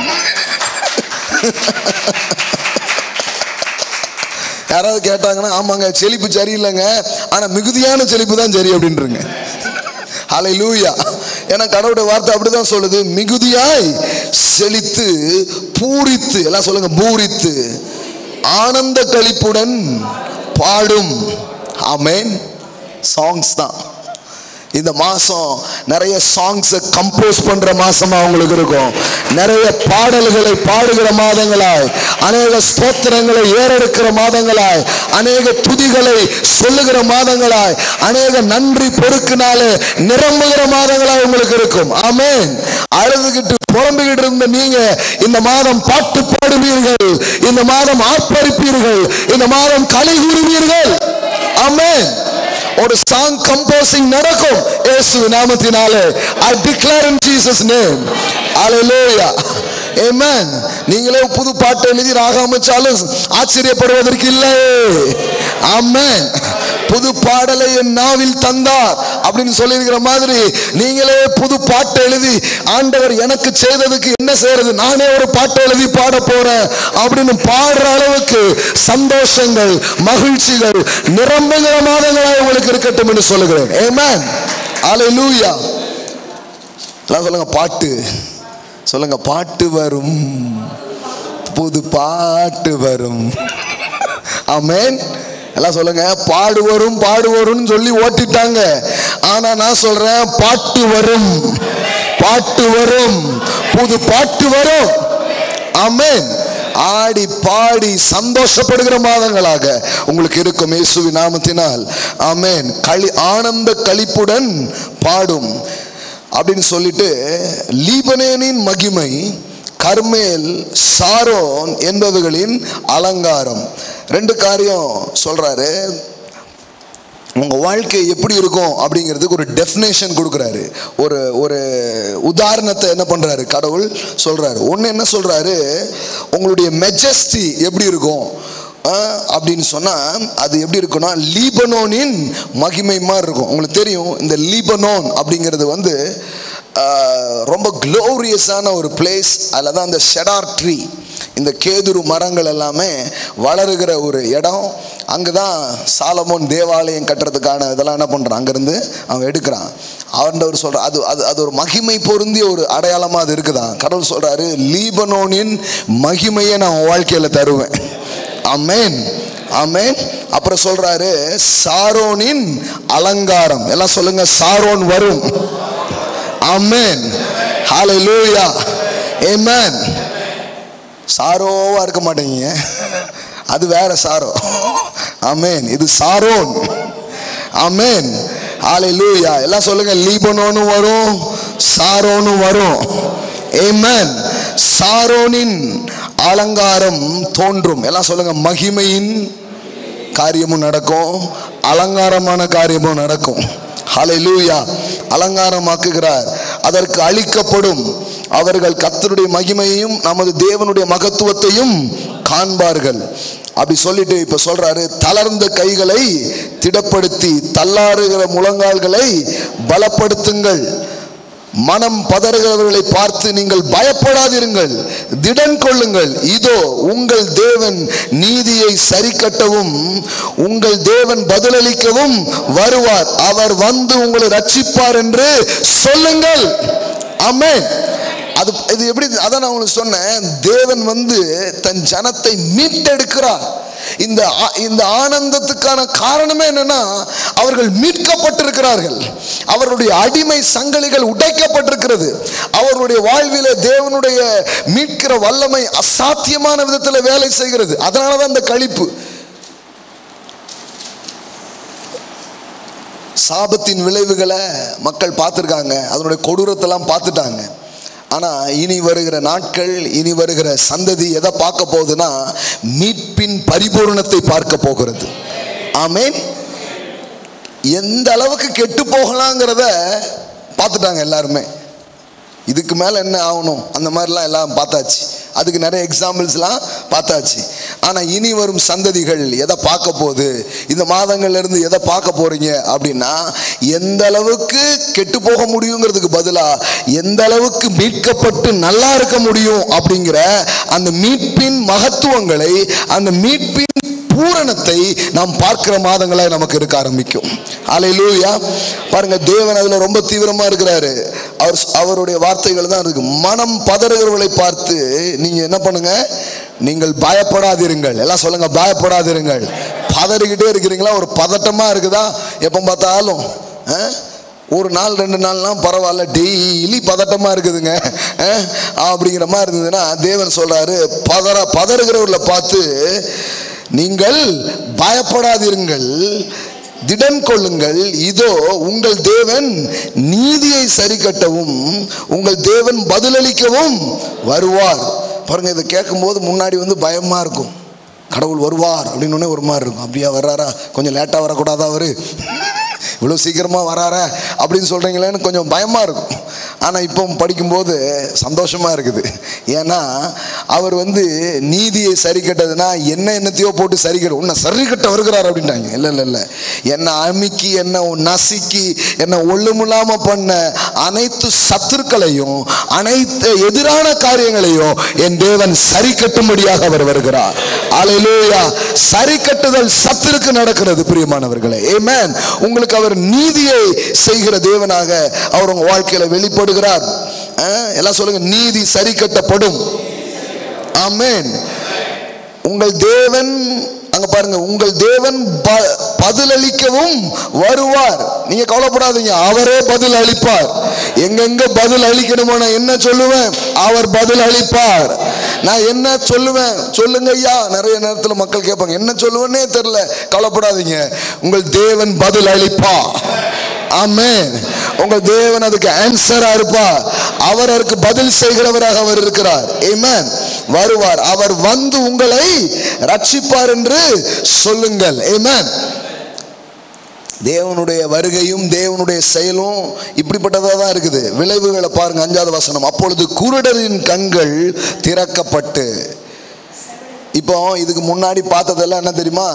யாராவது கேட்டாங்கன்னா ஆமாங்க செழிப்பு சரியில்லைங்க ஆனா மிகுதியான செழிப்பு தான் சரி அப்படின்றங்க ஹலை லூயா ஏன்னா கடவுளுடைய வார்த்தை அப்படிதான் சொல்லுது மிகுதியாய் செழித்து பூரித்து எல்லாம் சொல்லுங்க பூரித்து ஆனந்த களிப்புடன் பாடும் ஆமென் சாங்ஸ் தான் இந்த மாசம் நிறைய சாங்ஸை கம்போஸ் பண்ற மாசமா உங்களுக்கு இருக்கும் நிறைய பாடல்களை பாடுகிற மாதங்களாய் அநேக ஸ்தோத்திரங்களை ஏறெடுக்கிற மாதங்களாய் அநேக துதிகளை சொல்லுகிற மாதங்களாய் அநேக நன்றி பொறுக்கினாலே நிரம்புகிற மாதங்களாய் உங்களுக்கு இருக்கும் ஆமென் அழுதுகிட்டு புலம்பிக்கிட்டு இருந்த நீங்க இந்த மாதம் பாட்டு பாடுவீர்கள் இந்த மாதம் ஆர்ப்பரிப்பீர்கள் இந்த மாதம் களி கூறுவீர்கள் ஆமென் ஒரு சாங் கம்போசிங் நடக்கும் இயேசு நாமத்தினாலே I declare in Jesus name ஹalleluya ஆமென் நீங்களே புது பாட்டு எழுதி ராக அமைச்சாலும் ஆச்சரியப்படுவதற்கு இல்லை ஆமென் புது பாடலை என் நாவில் தந்தார் அப்படின்னு சொல்லியிருக்கிற மாதிரி நீங்களே புது பாட்டு எழுதி ஆண்டவர் எனக்கு செய்ததுக்கு என்ன செய்யறது நானே ஒரு பாட்டு எழுதி பாட போறேன் அப்படின்னு பாடுற அளவுக்கு சந்தோஷங்கள் மகிழ்ச்சிகள் நிரம்புகிற மாதங்களாக உங்களுக்கு இருக்கட்டும் என்று சொல்லுகிறேன் ஏமேன் அல்லேலூயா எல்லாம் சொல்லுங்க பாட்டு சொல்லுங்க பாட்டு வரும் புது பாட்டு வரும் ஆமென் எல்லாம் சொல்லுங்க பாடு வரும் பாடு வரும்னு சொல்லி ஓட்டிட்டாங்க ஆனா நான் சொல்றேன் பாட்டு வரும் பாட்டு வரும் புது பாட்டு வரும் ஆமென் ஆடி பாடி சந்தோஷப்படுகிற மாதங்களாக உங்களுக்கு இருக்கும் இயேசுவி நாமத்தினால் ஆமென் களி ஆனந்த களிப்புடன் பாடும் அப்படின்னு சொல்லிட்டு லீபனேனின் மகிமை கர்மேல் சாரோன் என்பவர்களின் அலங்காரம் ரெண்டு காரியம் சொல்றாரு உங்க வாழ்க்கை எப்படி இருக்கும் அப்படிங்கிறதுக்கு ஒரு டெஃபினேஷன் கொடுக்குறாரு ஒரு ஒரு உதாரணத்தை என்ன பண்றாரு கடவுள் சொல்றாரு ஒன்று என்ன சொல்றாரு உங்களுடைய மெஜஸ்டி எப்படி இருக்கும் ஆஹ், அப்படின்னு சொன்னா அது எப்படி இருக்கும்னா லீபனோனின் மகிமை மாதிரி இருக்கும் உங்களுக்கு தெரியும் இந்த லீபனோன் அப்படிங்கிறது வந்து ஆஹ், ரொம்ப க்ளோரியஸான ஒரு பிளேஸ் அதில் தான் அந்த ஷெடார் ட்ரீ இந்த கேதுரு மரங்கள் எல்லாமே வளருகிற ஒரு இடம் அங்கதான் சாலமோன் தேவாலயம் கட்டுறதுக்கான இதெல்லாம் என்ன பண்றான் அங்கிருந்து அவன் எடுக்கிறான் ஆண்டவர் சொல்ற அது அது அது ஒரு மகிமை பொருந்திய ஒரு அடையாளமா அது இருக்குதான் கடவுள் சொல்றாரு லீபனோனின் மகிமையை நான் உன் வாழ்க்கையில தருவேன் அமேன் ஆமென் அப்புறம் சொல்றாரு சாரோனின் அலங்காரம் எல்லாம் சொல்லுங்க சாரோன் வரும் ஆமென் ஹalleluya ஆமென் சாரோவா இருக்க மாட்டீங்க அது வேற சாரோ ஆமென் இது சாரோன் ஆமென் ஹalleluya எல்லாம் சொல்லுங்க லீபனோனும் வரும் சாரோனும் வரும் ஆமென் சாரோனின் அலங்காரம் தோன்றும் எல்லாம் சொல்லுங்க மகிமையின் காரியமும் நடக்கும் அலங்காரமான காரியமும் நடக்கும் ஹalleluya அலங்காரமாக்குகிறார் அதற்கு அளிக்கப்படும் அவர்கள் கர்த்தருடைய மகிமையையும் நமது தேவனுடைய மகத்துவத்தையும் காண்பார்கள் அப்படி சொல்லிட்டு இப்ப சொல்றாரு தளர்ந்த கைகளை திடப்படுத்தி தள்ளாறுகிற முழங்கால்களை பலப்படுத்துங்கள் மனம் பதறுகிறவர்களை பார்த்து நீங்கள் பயப்படாதிருங்கள் திடன் கொள்ளுங்கள் இதோ உங்கள் தேவன் நீதியை சரி கட்டவும் உங்கள் தேவன் பதிலளிக்கவும் வருவார் அவர் வந்து உங்களை ரட்சிப்பார் என்று சொல்லுங்கள் ஆமென் அது இது எப்படி அதான் நான் உங்களுக்கு சொன்னேன் தேவன் வந்து தன் ஜனத்தை மீட்டெடுக்கிறார் இந்த ஆ- இந்த ஆனந்தத்துக்கான காரணமே என்னன்னா அவர்கள் மீட்கப்பட்டிருக்கிறார்கள் அவர்களுடைய அடிமை சங்கிலிகள் உடைக்கப்பட்டிருக்கிறது அவர்களுடைய வாழ்விலே தேவனுடைய மீட்கிற வல்லமை அசாத்தியமான விதத்தில் வேலை செய்கிறது அதனால தான் இந்த கழிப்பு சாபத்தின் விளைவுகளை மக்கள் பார்த்துருக்காங்க அதனுடைய கொடூரத்தெல்லாம் பார்த்துட்டாங்க ஆனால் இனி வருகிற நாட்கள் இனி வருகிற சந்ததி எதை பார்க்க போகுதுன்னா மீட்பின் பரிபூரணத்தை பார்க்க போகிறது ஆமென் எந்த அளவுக்கு கெட்டு போகலாங்கிறத பார்த்துட்டாங்க எல்லாருமே இதுக்கு மேலே என்ன ஆகணும் அந்த மாதிரிலாம் எல்லாம் பார்த்தாச்சு அதுக்கு நிறைய எக்ஸாம்பிள்ஸ்லாம் பார்த்தாச்சு ஆனால் இனி வரும் சந்ததிகள் எதை பார்க்க போகுது இந்த மாதங்கள்ல இருந்து எதை பார்க்க போறீங்க அப்படின்னா எந்த அளவுக்கு கெட்டு போக முடியுங்கிறதுக்கு பதிலாக எந்த அளவுக்கு மீட்கப்பட்டு நல்லா இருக்க முடியும் அப்படிங்கிற அந்த மீட்பின் மகத்துவங்களை அந்த மீட்பின் பூரணத்தை நாம் பார்க்கிற மாதங்களாக நமக்கு இருக்க ஆரம்பிக்கும் அலையிலூயா பாருங்க தேவன் அதுல ரொம்ப தீவிரமா இருக்கிறாரு அவர் அவருடைய வார்த்தைகள் தான் இருக்கு மனம் பதறுகிறவர்களை பார்த்து நீங்க என்ன பண்ணுங்க நீங்கள் பயப்படாதிருங்கள் எல்லாம் சொல்லுங்க பயப்படாதிருங்கள் பதறிக்கிட்டே இருக்கிறீங்களா ஒரு பதட்டமா இருக்குதா எப்போ பார்த்தாலும் ஆ? ஒரு நாள் ரெண்டு நாள்லாம் பரவாயில்ல டெய்லி பதட்டமா இருக்குதுங்க அஹ், அப்படிங்கிற மாதிரி இருந்ததுன்னா தேவன் சொல்றாரு பதற பதறுகிறவர்களை பார்த்து நீங்கள் பயப்படாதிருங்கள் திடன் கொள்ளுங்கள் இதோ உங்கள் தேவன் நீதியை சரி கட்டவும் உங்கள் தேவன் பதிலளிக்கவும் வருவார் பாருங்க இதை கேட்கும்போது முன்னாடி வந்து பயமா இருக்கும் கடவுள் வருவார் அப்படின்னு உடனே ஒரு மாதிரி இருக்கும் அப்படியா வர்றாரா கொஞ்சம் லேட்டாக வரக்கூடாதா அவரு இவ்வளோ சீக்கிரமாக வராரா அப்படின்னு சொல்கிறீங்களேன்னு கொஞ்சம் பயமாக இருக்கும் ஆனால் இப்போ படிக்கும்போது சந்தோஷமாக இருக்குது ஏன்னா அவர் வந்து நீதியை சரி கட்டதுன்னா என்ன என்னத்தையோ போட்டு சரி கட்ட உன்னை சரி கட்ட வருகிறார் அப்படின்ட்டாங்க இல்லை இல்லை இல்லை என்னை அமுக்கி என்னை நசுக்கி என்னை ஒள்ளுமில்லாமல் பண்ண அனைத்து சத்துருக்களையும் அனைத்து எதிரான காரியங்களையும் என் தேவன் சரி கட்டும்படியாக அவர் வருகிறார் அலையிலூயா சரி கட்டுதல் சத்துருக்கு நடக்கிறது பிரியமானவர்களே ஏமேன் உங்களுக்கு அவர் நீதியை செய்கிற தேவனாக அவர் உங்க வாழ்க்கையில வெளிப்படுகிறார் அஹ், எல்லாம் சொல்லுங்க நீதி சரி கட்டப்படும் ஆமென் உங்கள் தேவன் அங்க பாருங்க உங்கள் தேவன் ப- பதிலளிக்கவும் வருவார் நீங்க கவலைப்படாதீங்க அவரே பதில் அளிப்பார் எங்கெங்க பதில் அளிக்கணுமோ நான் என்ன சொல்லுவேன் அவர் பதில் அளிப்பார் நான் என்ன சொல்லுவேன் சொல்லுங்க ஐயா நிறைய நேரத்தில் மக்கள் கேட்பாங்க என்ன சொல்லுவேன்னே தெரியல கவலைப்படாதீங்க உங்கள் தேவன் பதில் அளிப்பார் ஆமென் உங்க தேவன் அதுக்கு ஆன்சரா இருப்பா அவர் அதற்கு பதில் செய்கிறவராக அவர் இருக்கிறார் ஆமென் வருவார் அவர் வந்து உங்களை ரட்சிப்பார் என்று சொல்லுங்கள் ஆமென் தேவனுடைய வருகையும் தேவனுடைய செயலும் இப்படிப்பட்டதாக தான் இருக்குது விளைவுகளை பாருங்க அஞ்சாவது வசனம் அப்பொழுது குருடரின் கண்கள் திறக்கப்பட்டு இப்போ இதுக்கு முன்னாடி பார்த்ததெல்லாம் என்ன தெரியுமா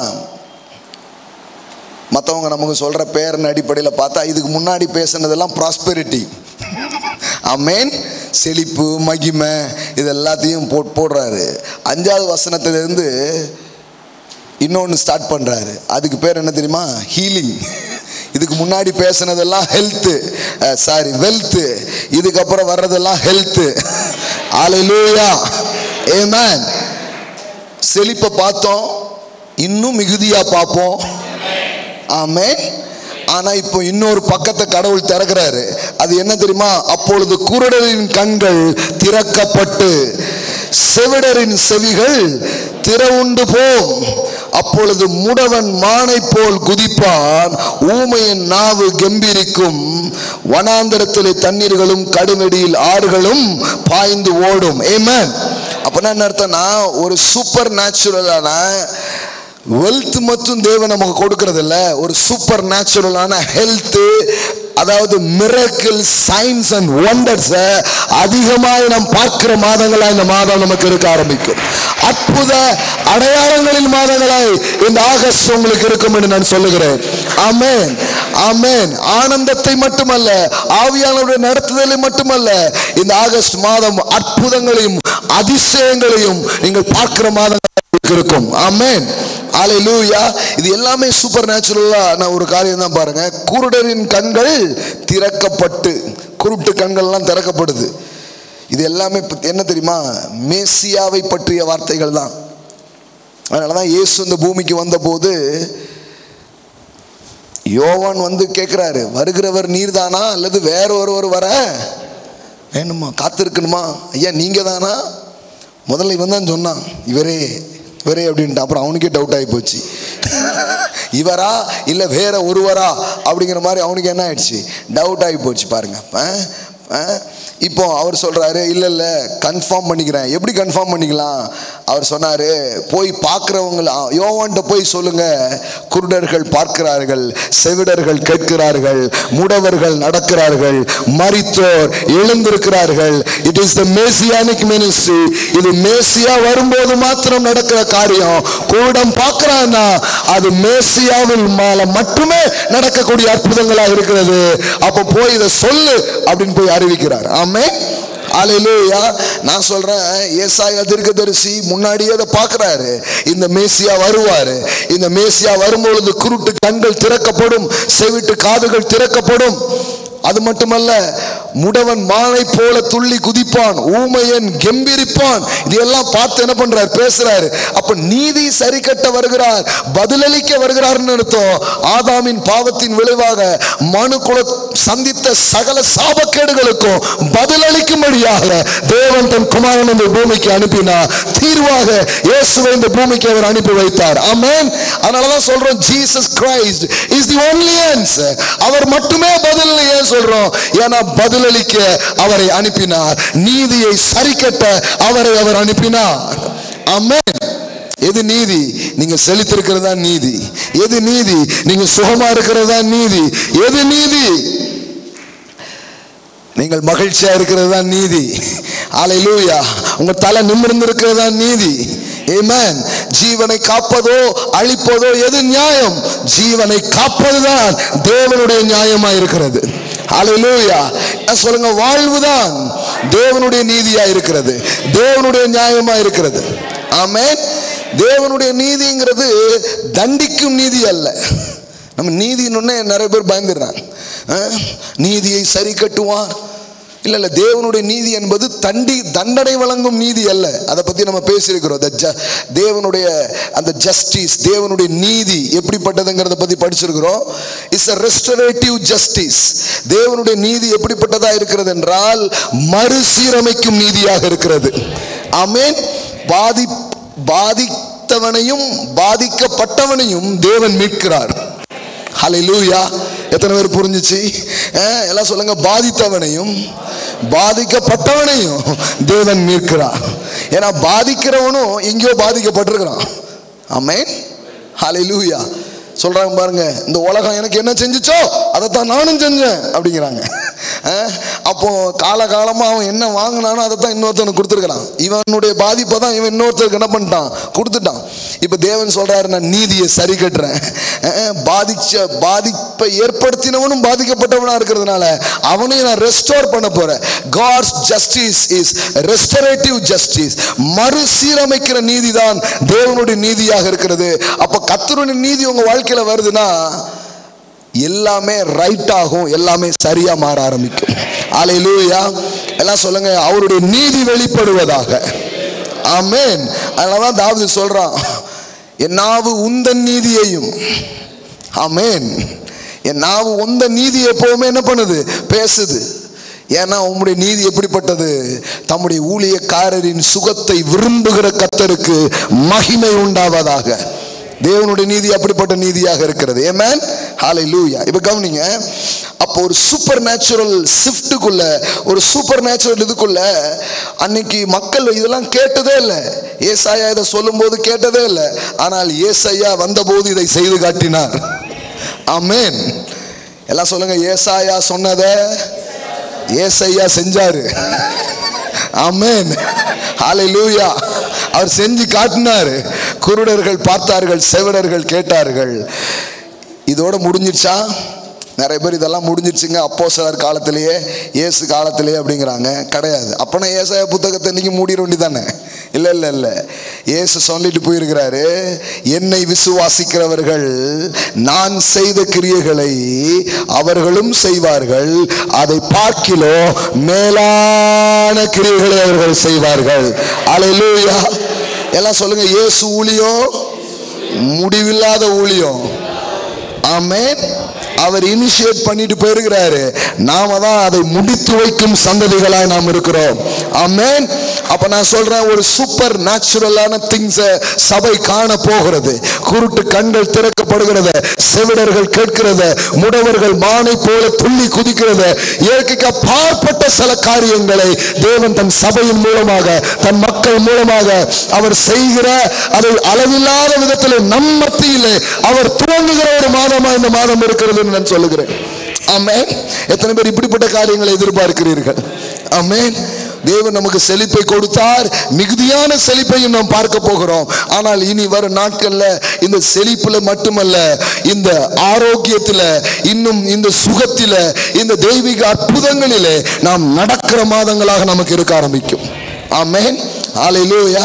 மற்றவங்க நமக்கு சொல்கிற பேரின் அடிப்படையில் பார்த்தா இதுக்கு முன்னாடி பேசுனதெல்லாம் ப்ராஸ்பெரிட்டி அமேன் செழிப்பு மகிமை இது எல்லாத்தையும் போட் போடுறாரு அஞ்சாவது வசனத்திலிருந்து இன்னொன்று ஸ்டார்ட் பண்ணுறாரு அதுக்கு பேர் என்ன தெரியுமா ஹீலிங் இதுக்கு முன்னாடி பேசுனதெல்லாம் ஹெல்த்து சாரி வெல்த்து இதுக்கப்புறம் வர்றதெல்லாம் ஹெல்த்து ஆலையிலூயா ஏமேன் செழிப்பை பார்த்தோம் இன்னும் மிகுதியா பார்ப்போம் ஆமென் ஆனா இப்போ இன்னொரு பக்கத்தை கடவுள் திறக்கிறாரு அது என்ன தெரியுமா அப்பொழுது குருடரின் கண்கள் திறக்கப்பட்டு செவிடரின் செவிகள் திறவுண்டு போம் அப்பொழுது முடவன் மானை போல் குதிப்பான் ஊமையின் நாவு கெம்பீரிக்கும் வனாந்தரத்திலே தண்ணீர்களும் கடுமெடியில் ஆறுகளும் பாய்ந்து ஓடும் ஏமேன் அப்பனா என்ன அர்த்தம்னா ஒரு சூப்பர் நேச்சுரலான வெல்த் மட்டும் தேவன் நமக்கு கொடுக்கறது இல்ல ஒரு சூப்பர் நேச்சுரலான ஹெல்த் அதாவது மிரக்கிள் சயின்ஸ் அண்ட் ஒண்டர்ஸ் அதிகமாய் நாம் பார்க்கிற மாதங்களா இந்த மாதம் நமக்கு இருக்க ஆரம்பிக்கும் அற்புத அடையாளங்களின் மாதங்களாய் இந்த ஆகஸ்ட் உங்களுக்கு இருக்கும் என்று நான் சொல்லுகிறேன் ஆமென் ஆமென் ஆனந்தத்தை மட்டுமல்ல ஆவியானவருடைய நடத்துதலை மட்டுமல்ல இந்த ஆகஸ்ட் மாதம் அற்புதங்களையும் அதிசயங்களையும் நீங்கள் பார்க்கிற மாதங்கள் இருக்கும் ஆமென் ஹalleluya இது எல்லாமே சூப்பர் நேச்சுரலா நான் ஒரு காரியம் தான் பாருங்க குருடரின் கண்கள் திறக்கப்பட்டு குருட்டு கண்கள்லாம் திறக்கப்படுது இது எல்லாமே ப- என்ன தெரியுமா மேசியாவை பற்றிய வார்த்தைகள் தான் அதனால தான் இயேசு இந்த பூமிக்கு வந்தபோது யோவான் வந்து கேட்குறாரு வருகிறவர் நீர்தானா அல்லது வேற ஒருவர் வர வேணுமா காத்திருக்கணுமா ஐயா நீங்க தானா முதல்ல இவன் தான் சொன்னான் இவரே இவரே அப்படின்ட்டு அப்புறம் அவனுக்கே டவுட் ஆகி போச்சு இவரா இல்லை வேற ஒருவரா அப்படிங்கிற மாதிரி அவனுக்கு என்ன ஆயிடுச்சு டவுட் ஆகி போச்சு பாருங்க ஆ? ஆ? இப்போ அவர் சொல்றாரு இல்லை இல்லை கன்ஃபார்ம் பண்ணிக்கிறேன் எப்படி கன்ஃபார்ம் பண்ணிக்கலாம் அவர் சொன்னாரு போய் பார்க்குறவங்கள யோவான்ட்ட போய் சொல்லுங்க குருடர்கள் பார்க்கிறார்கள் செவிடர்கள் கேட்கிறார்கள் முடவர்கள் நடக்கிறார்கள் மரித்தோர் எழுந்திருக்கிறார்கள் it is the messianic ministry இது மேசியா வரும்போது மாத்திரம் நடக்கிற காரியம் கூடம் பார்க்கிறான்னா அது மேசியாவில் மேல மட்டுமே நடக்கக்கூடிய அற்புதங்களா இருக்கிறது அப்ப போய் இதை சொல்லு அப்படின்னு போய் அறிவிக்கிறார் ஆமே அலையிலூயா நான் சொல்றேன் ஏசாயா தீர்க்கதரிசி முன்னாடியே அதை பார்க்கறாரு இந்த மேசியா வருவாரு இந்த மேசியா வரும்பொழுது குருட்டு கண்கள் திறக்கப்படும் செவிட்டு காதுகள் திறக்கப்படும் அது மட்டுமல்ல முடவன் மானை போல துள்ளி குதிப்பான் ஊமையன் கெம்பீரிப்பான் இதெல்லாம் பார்த்து என்ன பண்றார் பேசுறாரு அப்ப நீதி சரி கட்ட வருகிறார் பதிலளிக்க வருகிறார்னு அர்த்தம் ஆதாமின் பாவத்தின் விளைவாக மனு குல சந்தித்த சகல சாபக்கேடுகளுக்கும் பதிலளிக்கும்படியாக தேவன் தன் குமாரன் இந்த பூமிக்கு அனுப்பினார் தீர்வாக இயேசுவை இந்த பூமிக்கு அவர் அனுப்பி வைத்தார் ஆமென் அதனாலதான் சொல்றோம் Jesus Christ is the only answer அவர் மட்டுமே பதில் ஏன் சொல்றோம் ஏன்னா பதிலளிக்க அவரை அனுப்பினார் நீதியை சரிக்கட்ட அவரை அவர் அனுப்பினார் ஆமென் எது நீதி நீங்க செழித்திருக்கிறதா நீதி எது நீதி நீங்க சுகமா இருக்கிறதா நீதி எது நீதி நீங்கள் மகிழ்ச்சியா இருக்கிறது தான் நீதி அலையிலூயா உங்க தலை நிமிர்ந்து இருக்கிறது தான் நீதி Amen. ஜீவனை காப்பதோ அழிப்பதோ எது நியாயம் ஜீவனை காப்பதுதான் தேவனுடைய நியாயமா இருக்கிறது அலையிலூயா சொல்லுங்க வாழ்வுதான் தேவனுடைய நீதியா இருக்கிறது தேவனுடைய நியாயமா இருக்கிறது ஆமென் தேவனுடைய நீதிங்கிறது தண்டிக்கும் நீதி அல்ல நம்ம நீதின்னு நிறைய பேர் பயந்துடுறாங்க அஹ், நீதியை சரி கட்டுவார் இல்ல இல்ல தேவனுடைய நீதி என்பது தண்டி தண்டனை வழங்கும் நீதி அல்ல அதை பத்தி நம்ம பேசியிருக்கிறோம் The ju- தேவனுடைய அந்த ஜஸ்டிஸ் தேவனுடைய நீதி எப்படிப்பட்டதுங்கிறத பத்தி படிச்சிருக்கிறோம் இட்ஸ் a ரெஸ்டரேட்டிவ் ஜஸ்டிஸ் தேவனுடைய நீதி எப்படிப்பட்டதா இருக்கிறது என்றால் மறுசீரமைக்கும் நீதியாக இருக்கிறது ஆமென் பாதி பாதித்தவனையும் பாதிக்கப்பட்டவனையும் தேவன் மீட்கிறார் ஹalleluya எத்தனை பேர் புரிஞ்சுச்சு அஹ், எல்லாம் சொல்லுங்க பாதித்தவனையும் பாதிக்கப்பட்டவனையும் தேவன் மீட்கிறார் ஏன்னா பாதிக்கிறவனும் எங்கேயோ பாதிக்கப்பட்டிருக்கிறான் ஆமென் ஹalleluya சொல்றாங்க பாருங்க இந்த உலகம் எனக்கு என்ன செஞ்சுச்சோ அதைத்தான் நானும் செஞ்சேன் அப்படிங்கிறாங்க அஹ், அப்போ காலகாலமா அவன் என்ன வாங்கினானோ அதை தான் இன்னொருத்தனுக்கு கொடுத்துருக்கிறான் இவனுடைய பாதிப்பை தான் இவன் இன்னொருத்தருக்கு என்ன பண்ணிட்டான் கொடுத்துட்டான் இப்போ தேவன் சொல்றாரு நான் நீதியை சரி கட்டுறேன் அஹ், பாதிச்ச பாதிப்பை ஏற்படுத்தினவனும் பாதிக்கப்பட்டவனா இருக்கிறதுனால அவனையும் நான் ரெஸ்டோர் பண்ண போறேன் God's justice is restorative justice மறுசீரமைக்கிற நீதி தான் தேவனுடைய நீதியாக இருக்கிறது அப்போ கத்தருடைய நீதி உங்க வாழ்க்கையில வருதுன்னா எல்லாமே ரைட் ஆகும் எல்லாமே சரியா மாற ஆரம்பிக்கும் அலையிலூயா எல்லாம் சொல்லுங்க அவருடைய நீதி வெளிப்படுவதாக ஆமென் அதனாலதான் தாவீது சொல்றான் என் நாவு உந்தன் நீதியையும் ஆமென் என் நாவு உந்த நீதி எப்பவுமே என்ன பண்ணுது பேசுது ஏன்னா உம்முடைய நீதி எப்படிப்பட்டது தம்முடைய ஊழியக்காரரின் சுகத்தை விரும்புகிற கத்தருக்கு மகிமை உண்டாவதாக தேவனுடைய நீதி அப்படிப்பட்ட நீதியாக இருக்கிறது ஏமேன் ஹாலை லூயா இப்போ கவனிங்க அப்போ ஒரு சூப்பர் நேச்சுரல் ஷிஃப்ட்டுக்குள்ள ஒரு சூப்பர் நேச்சுரல் இதுக்குள்ள அன்னைக்கு மக்கள் இதெல்லாம் கேட்டதே இல்லை ஏசாயா இதை சொல்லும்போது கேட்டதே இல்லை ஆனால் ஏசாயா வந்தபோது இதை செய்து காட்டினார் ஆமென் எல்லாம் சொல்லுங்க ஏசாயா சொன்னதை ஏசையா செஞ்சாரு ஆமென் ஹalleluya அவர் செஞ்சு காட்டினாரு குருடர்கள் பார்த்தார்கள் செவிடர்கள் கேட்டார்கள் இதோட முடிஞ்சிருச்சா நிறைய பேர் இதெல்லாம் முடிஞ்சிருச்சுங்க அப்போ சிலர் காலத்திலேயே இயேசு காலத்திலேயே அப்படிங்கிறாங்க கிடையாது அப்போனா ஏசாய புத்தகத்தை இன்னைக்கு மூடிட வேண்டியதானே இல்லை இல்லை இல்லை இயேசு சொல்லிட்டு போயிருக்கிறாரு என்னை விசுவாசிக்கிறவர்கள் நான் செய்த கிரியைகளை அவர்களும் செய்வார்கள் அதை பார்க்கிலோ மேலான கிரியைகளை அவர்கள் செய்வார்கள் அலையிலூயா எல்லாம் சொல்லுங்க இயேசு ஊழியம் முடிவில்லாத ஊழியம் ஆமென் அவர் இனிஷியேட் பண்ணிட்டு போயிருக்கிறாரு நாம தான் அதை முடித்து வைக்கும் சந்ததிகளாய் நாம் இருக்கிறோம் ஆமென் அப்ப நான் சொல்றேன் ஒரு சூப்பர் நேச்சுரலான திங்ஸ சபை காண போகிறது குருட்டு கண்கள் திறக்கப்படுகிறத செவிடர்கள் கேட்கிறத முடவர்கள் மானை போல துள்ளி குதிக்கிறத இயற்கைக்கு பார்ப்பட்ட சில காரியங்களை தேவன் தன் சபையின் மூலமாக தன் மக்கள் மூலமாக அவர் செய்கிற அதை அளவில்லாத விதத்தில் நம் மத்தியிலே அவர் துவங்குகிற ஒரு மாதமா இந்த மாதம் இருக்கிறது என்று நான் சொல்லுகிறேன் ஆமென் எத்தனை பேர் இப்படிப்பட்ட காரியங்களை எதிர்பார்க்கிறீர்கள் ஆமென் தேவன் நமக்கு செழிப்பை கொடுத்தார் மிகுதியான செழிப்பையும் நாம் பார்க்க போகிறோம் ஆனால் இனி வரும் நாட்கள்ல இந்த செழிப்புல மட்டுமல்ல இந்த ஆரோக்கியத்துல இன்னும் இந்த சுகத்தில இந்த தெய்வீக அற்புதங்களிலே நாம் நடக்கிற மாதங்களாக நமக்கு இருக்க ஆரம்பிக்கும் ஆமென் ஹalleluya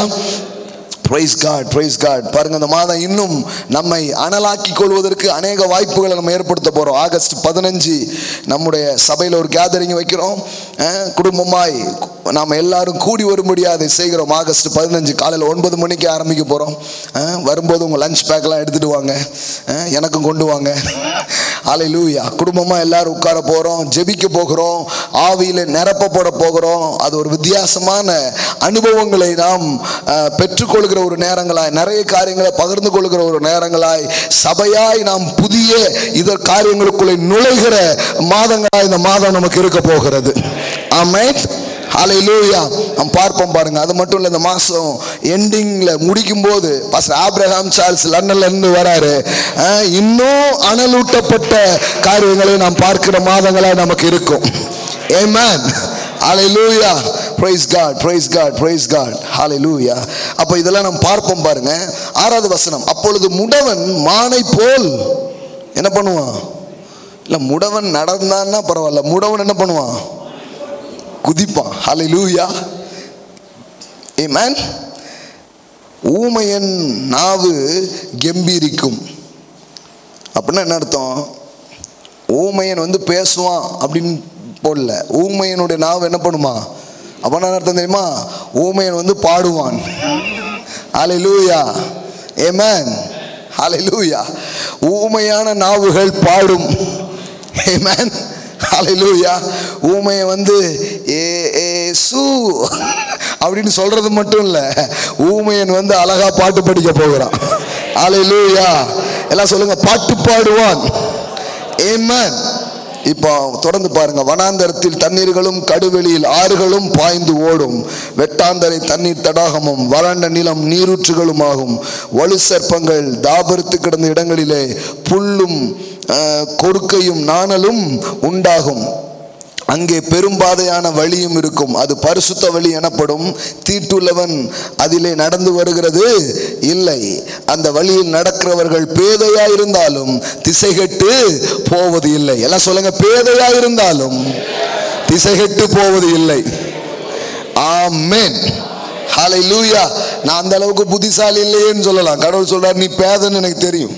பிரைஸ் காட் பிரைஸ் காட் பாருங்க இந்த மாதம் இன்னும் நம்மை அனலாக்கி கொள்வதற்கு அநேக வாய்ப்புகளை நம்ம ஏற்படுத்த போறோம் ஆகஸ்ட் பதினஞ்சு நம்முடைய சபையில் ஒரு கேதரிங் வைக்கிறோம் அஹ், குடும்பமாய் நாம் எல்லாரும் கூடி வரும்படியாக அதை செய்கிறோம் ஆகஸ்ட் பதினஞ்சு காலையில் ஒன்பது மணிக்கு ஆரம்பிக்க போகிறோம் வரும்போது உங்கள் லஞ்ச் பேக்லாம் எடுத்துட்டு வாங்க அஹ், எனக்கும் கொண்டு வாங்க ஆலை லூயா குடும்பமாக எல்லாரும் உட்கார போகிறோம் ஜெபிக்க போகிறோம் ஆவியில் நிரப்ப போட போகிறோம் அது ஒரு வித்தியாசமான அனுபவங்களை நாம் அஹ், பெற்றுக்கொள்கிற ஒரு நேரங்களாய் நிறைய காரியங்களை பகிர்ந்து கொள்கிற ஒரு நேரங்களாய் சபையாய் நாம் புதிய இதர் காரியங்களுக்குள்ளே நுழைகிற மாதங்களாய் இந்த மாதம் நமக்கு இருக்க போகிறது ஆமென் ஹalleluya நாம் பார்ப்போம் பாருங்க அது மட்டும் இல்லை இந்த மாதம் எண்டிங்கில் முடிக்கும் போது பாஸ்டர் ஆப்ரஹாம் சார்ல்ஸ் லண்டன்ல இருந்து வராரு அஹ், இன்னும் அனலூட்டப்பட்ட காரியங்களை நாம் பார்க்கிற மாதங்களாய் நமக்கு இருக்கும் ஏமேன் ஹalleluya praise god praise god praise god hallelujah அப்ப இதெல்லாம் நாம் பார்ப்போம் பாருங்க ஆறாவது வசனம் அப்பொழுது முடவன் மானை போல் என்ன பண்ணுவான் இல்ல முடவன் நடந்தான்னா பரவாயில்ல முடவன் என்ன பண்ணுவான் குதிப்பான் ஹalleluya ஆமென் ஊமையன் நாவு கெம்பீரிக்கும் அப்படின்னா என்ன அர்த்தம் ஊமையன் வந்து பேசுவான் அப்படின்னு போடல ஊமையனுடைய நாவு என்ன பண்ணுமா அப்படின்னா என்ன அர்த்தம் தெரியுமா ஊமையன் வந்து பாடுவான் ஹalleluya ஆமென் ஹalleluya ஊமையான நாவுகள் பாடும் ஆமென் ஹalleluya ஊமையை வந்து ஏ ஏ சு அப்படின்னு சொல்றது மட்டும் இல்ல ஊமையன் வந்து அழகா பாட்டு படிக்க போகிறான் ஹalleluya எல்லாம் சொல்லுங்க பாட்டு பாடுவான் ஆமென் இப்போ தொடர்ந்து பாருங்க வனாந்தரத்தில் தண்ணீர்களும் கடுவெளியில் ஆறுகளும் பாய்ந்து ஓடும் வெட்டாந்தரை தண்ணீர் தடாகமும் வறண்ட நிலம் நீரூற்றுகளும் ஆகும் வலு சர்ப்பங்கள் தாபரித்து கிடந்த இடங்களிலே புல்லும் அஹ், கொடுக்கையும் நாணலும் உண்டாகும் அங்கே பெரும்பாதையான வழியும் இருக்கும் அது பரிசுத்த வழி எனப்படும் தீட்டுள்ளவன் அதிலே நடந்து வருகிறது இல்லை அந்த வழியில் நடக்கிறவர்கள் பேதையா இருந்தாலும் திசைகட்டு போவது இல்லை எல்லாம் சொல்லுங்க பேதையா இருந்தாலும் திசைகட்டு போவது இல்லை ஆமென் ஹalleluya நான் அந்த அளவுக்கு புத்திசாலி இல்லையேன்னு சொல்லலாம் கடவுள் சொல்றார் நீ பேதன்னு எனக்கு தெரியும்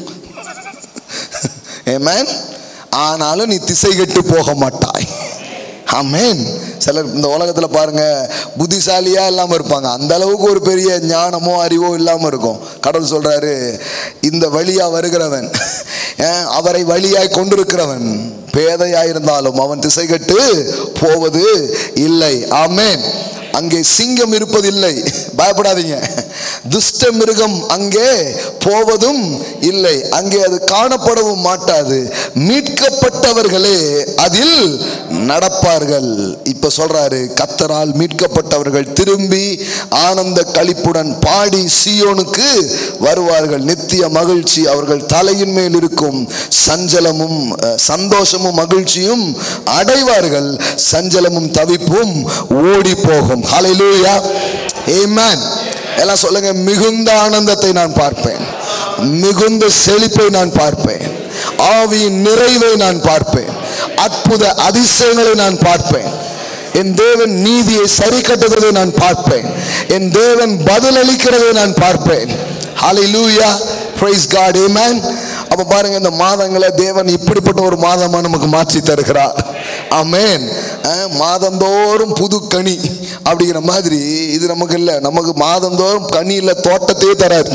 ஆமென் ஆனாலும் நீ திசை கெட்டு போக மாட்டாய் ஆமென் சிலர் இந்த உலகத்துல பாருங்க புத்திசாலியா இல்லாம இருப்பாங்க அந்த அளவுக்கு ஒரு பெரிய ஞானமோ அறிவோ இல்லாம இருக்கும் கடவுள் சொல்றாரு இந்த வழியா வருகிறவன் அஹ், அவரை வழியாய் கொண்டிருக்கிறவன் பேதையாயிருந்தாலும் அவன் திசை கெட்டு போவது இல்லை ஆமென் அங்கே சிங்கம் இருப்பதில்லை பயப்படாதீங்க துஷ்ட மிருகம் அங்கே போவதும் இல்லை அங்கே அது காணப்படவும் மாட்டாது மீட்கப்பட்டவர்களே அதில் நடப்பார்கள் இப்ப சொல்றாரு கத்தரால் மீட்கப்பட்டவர்கள் திரும்பி ஆனந்த களிப்புடன் பாடி சியோனுக்கு வருவார்கள் நித்திய மகிழ்ச்சி அவர்கள் தலையின் மேல் இருக்கும் சஞ்சலமும் அஹ், சந்தோஷமும் மகிழ்ச்சியும் அடைவார்கள் சஞ்சலமும் தவிப்பும் ஓடி போகும் ஹalleluya amen எல்லாம் சொல்லுங்க மிகுந்த ஆனந்தத்தை நான் பார்ப்பேன் மிகுந்த செழிப்பை நான் பார்ப்பேன் ஆவியின் நிறைவை நான் பார்ப்பேன் அற்புத அதிசயங்களை நான் பார்ப்பேன் என் தேவன் நீதியை சரி கட்டுகிறதை நான் பார்ப்பேன் என் தேவன் பதில் அளிக்கிறதை நான் பார்ப்பேன் ஹalleluya praise god amen அப்ப பாருங்க இந்த மாதங்களை தேவன் இப்படிப்பட்ட ஒரு மாதமா நமக்கு மாற்றி தருகிறார் ஆமென் அஹ், மாதந்தோறும் புது கனி அப்படிங்கிற மாதிரி இது நமக்கு இல்லை நமக்கு மாதந்தோறும் கனி இல்லை தோட்டத்தையே தராது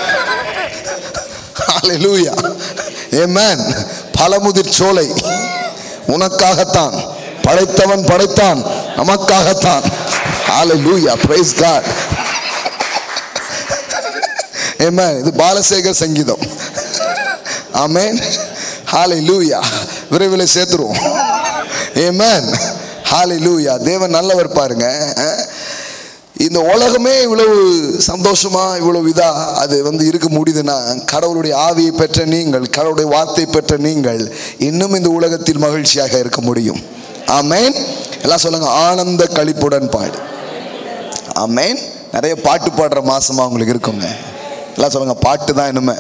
ஹalleluya amen பழமுதிர் சோலை உனக்காகத்தான் படைத்தவன் படைத்தான் நமக்காகத்தான் ஹalleluya praise god amen இது பாலசேகர் சங்கீதம் ஆமென் ஹalleluya விரைவில் சேர்த்துருவோம் amen ஹalleluya தேவன் நல்லவர் பாருங்க அஹ். இந்த உலகமே இவ்வளவு சந்தோஷமா இவ்வளவு இதா அது வந்து இருக்க முடியுதுன்னா கடவுளுடைய ஆவியை பெற்ற நீங்கள் கடவுளுடைய வார்த்தை பெற்ற நீங்கள் இன்னும் இந்த உலகத்தில் மகிழ்ச்சியாக இருக்க முடியும் ஆமென் எல்லாம் சொல்லுங்க ஆனந்த களிப்புடன் பாடு ஆமென் நிறைய பாட்டு பாடுற மாசமா உங்களுக்கு இருக்குங்க எல்லாம் சொல்லுங்க பாட்டு தான் இனிமே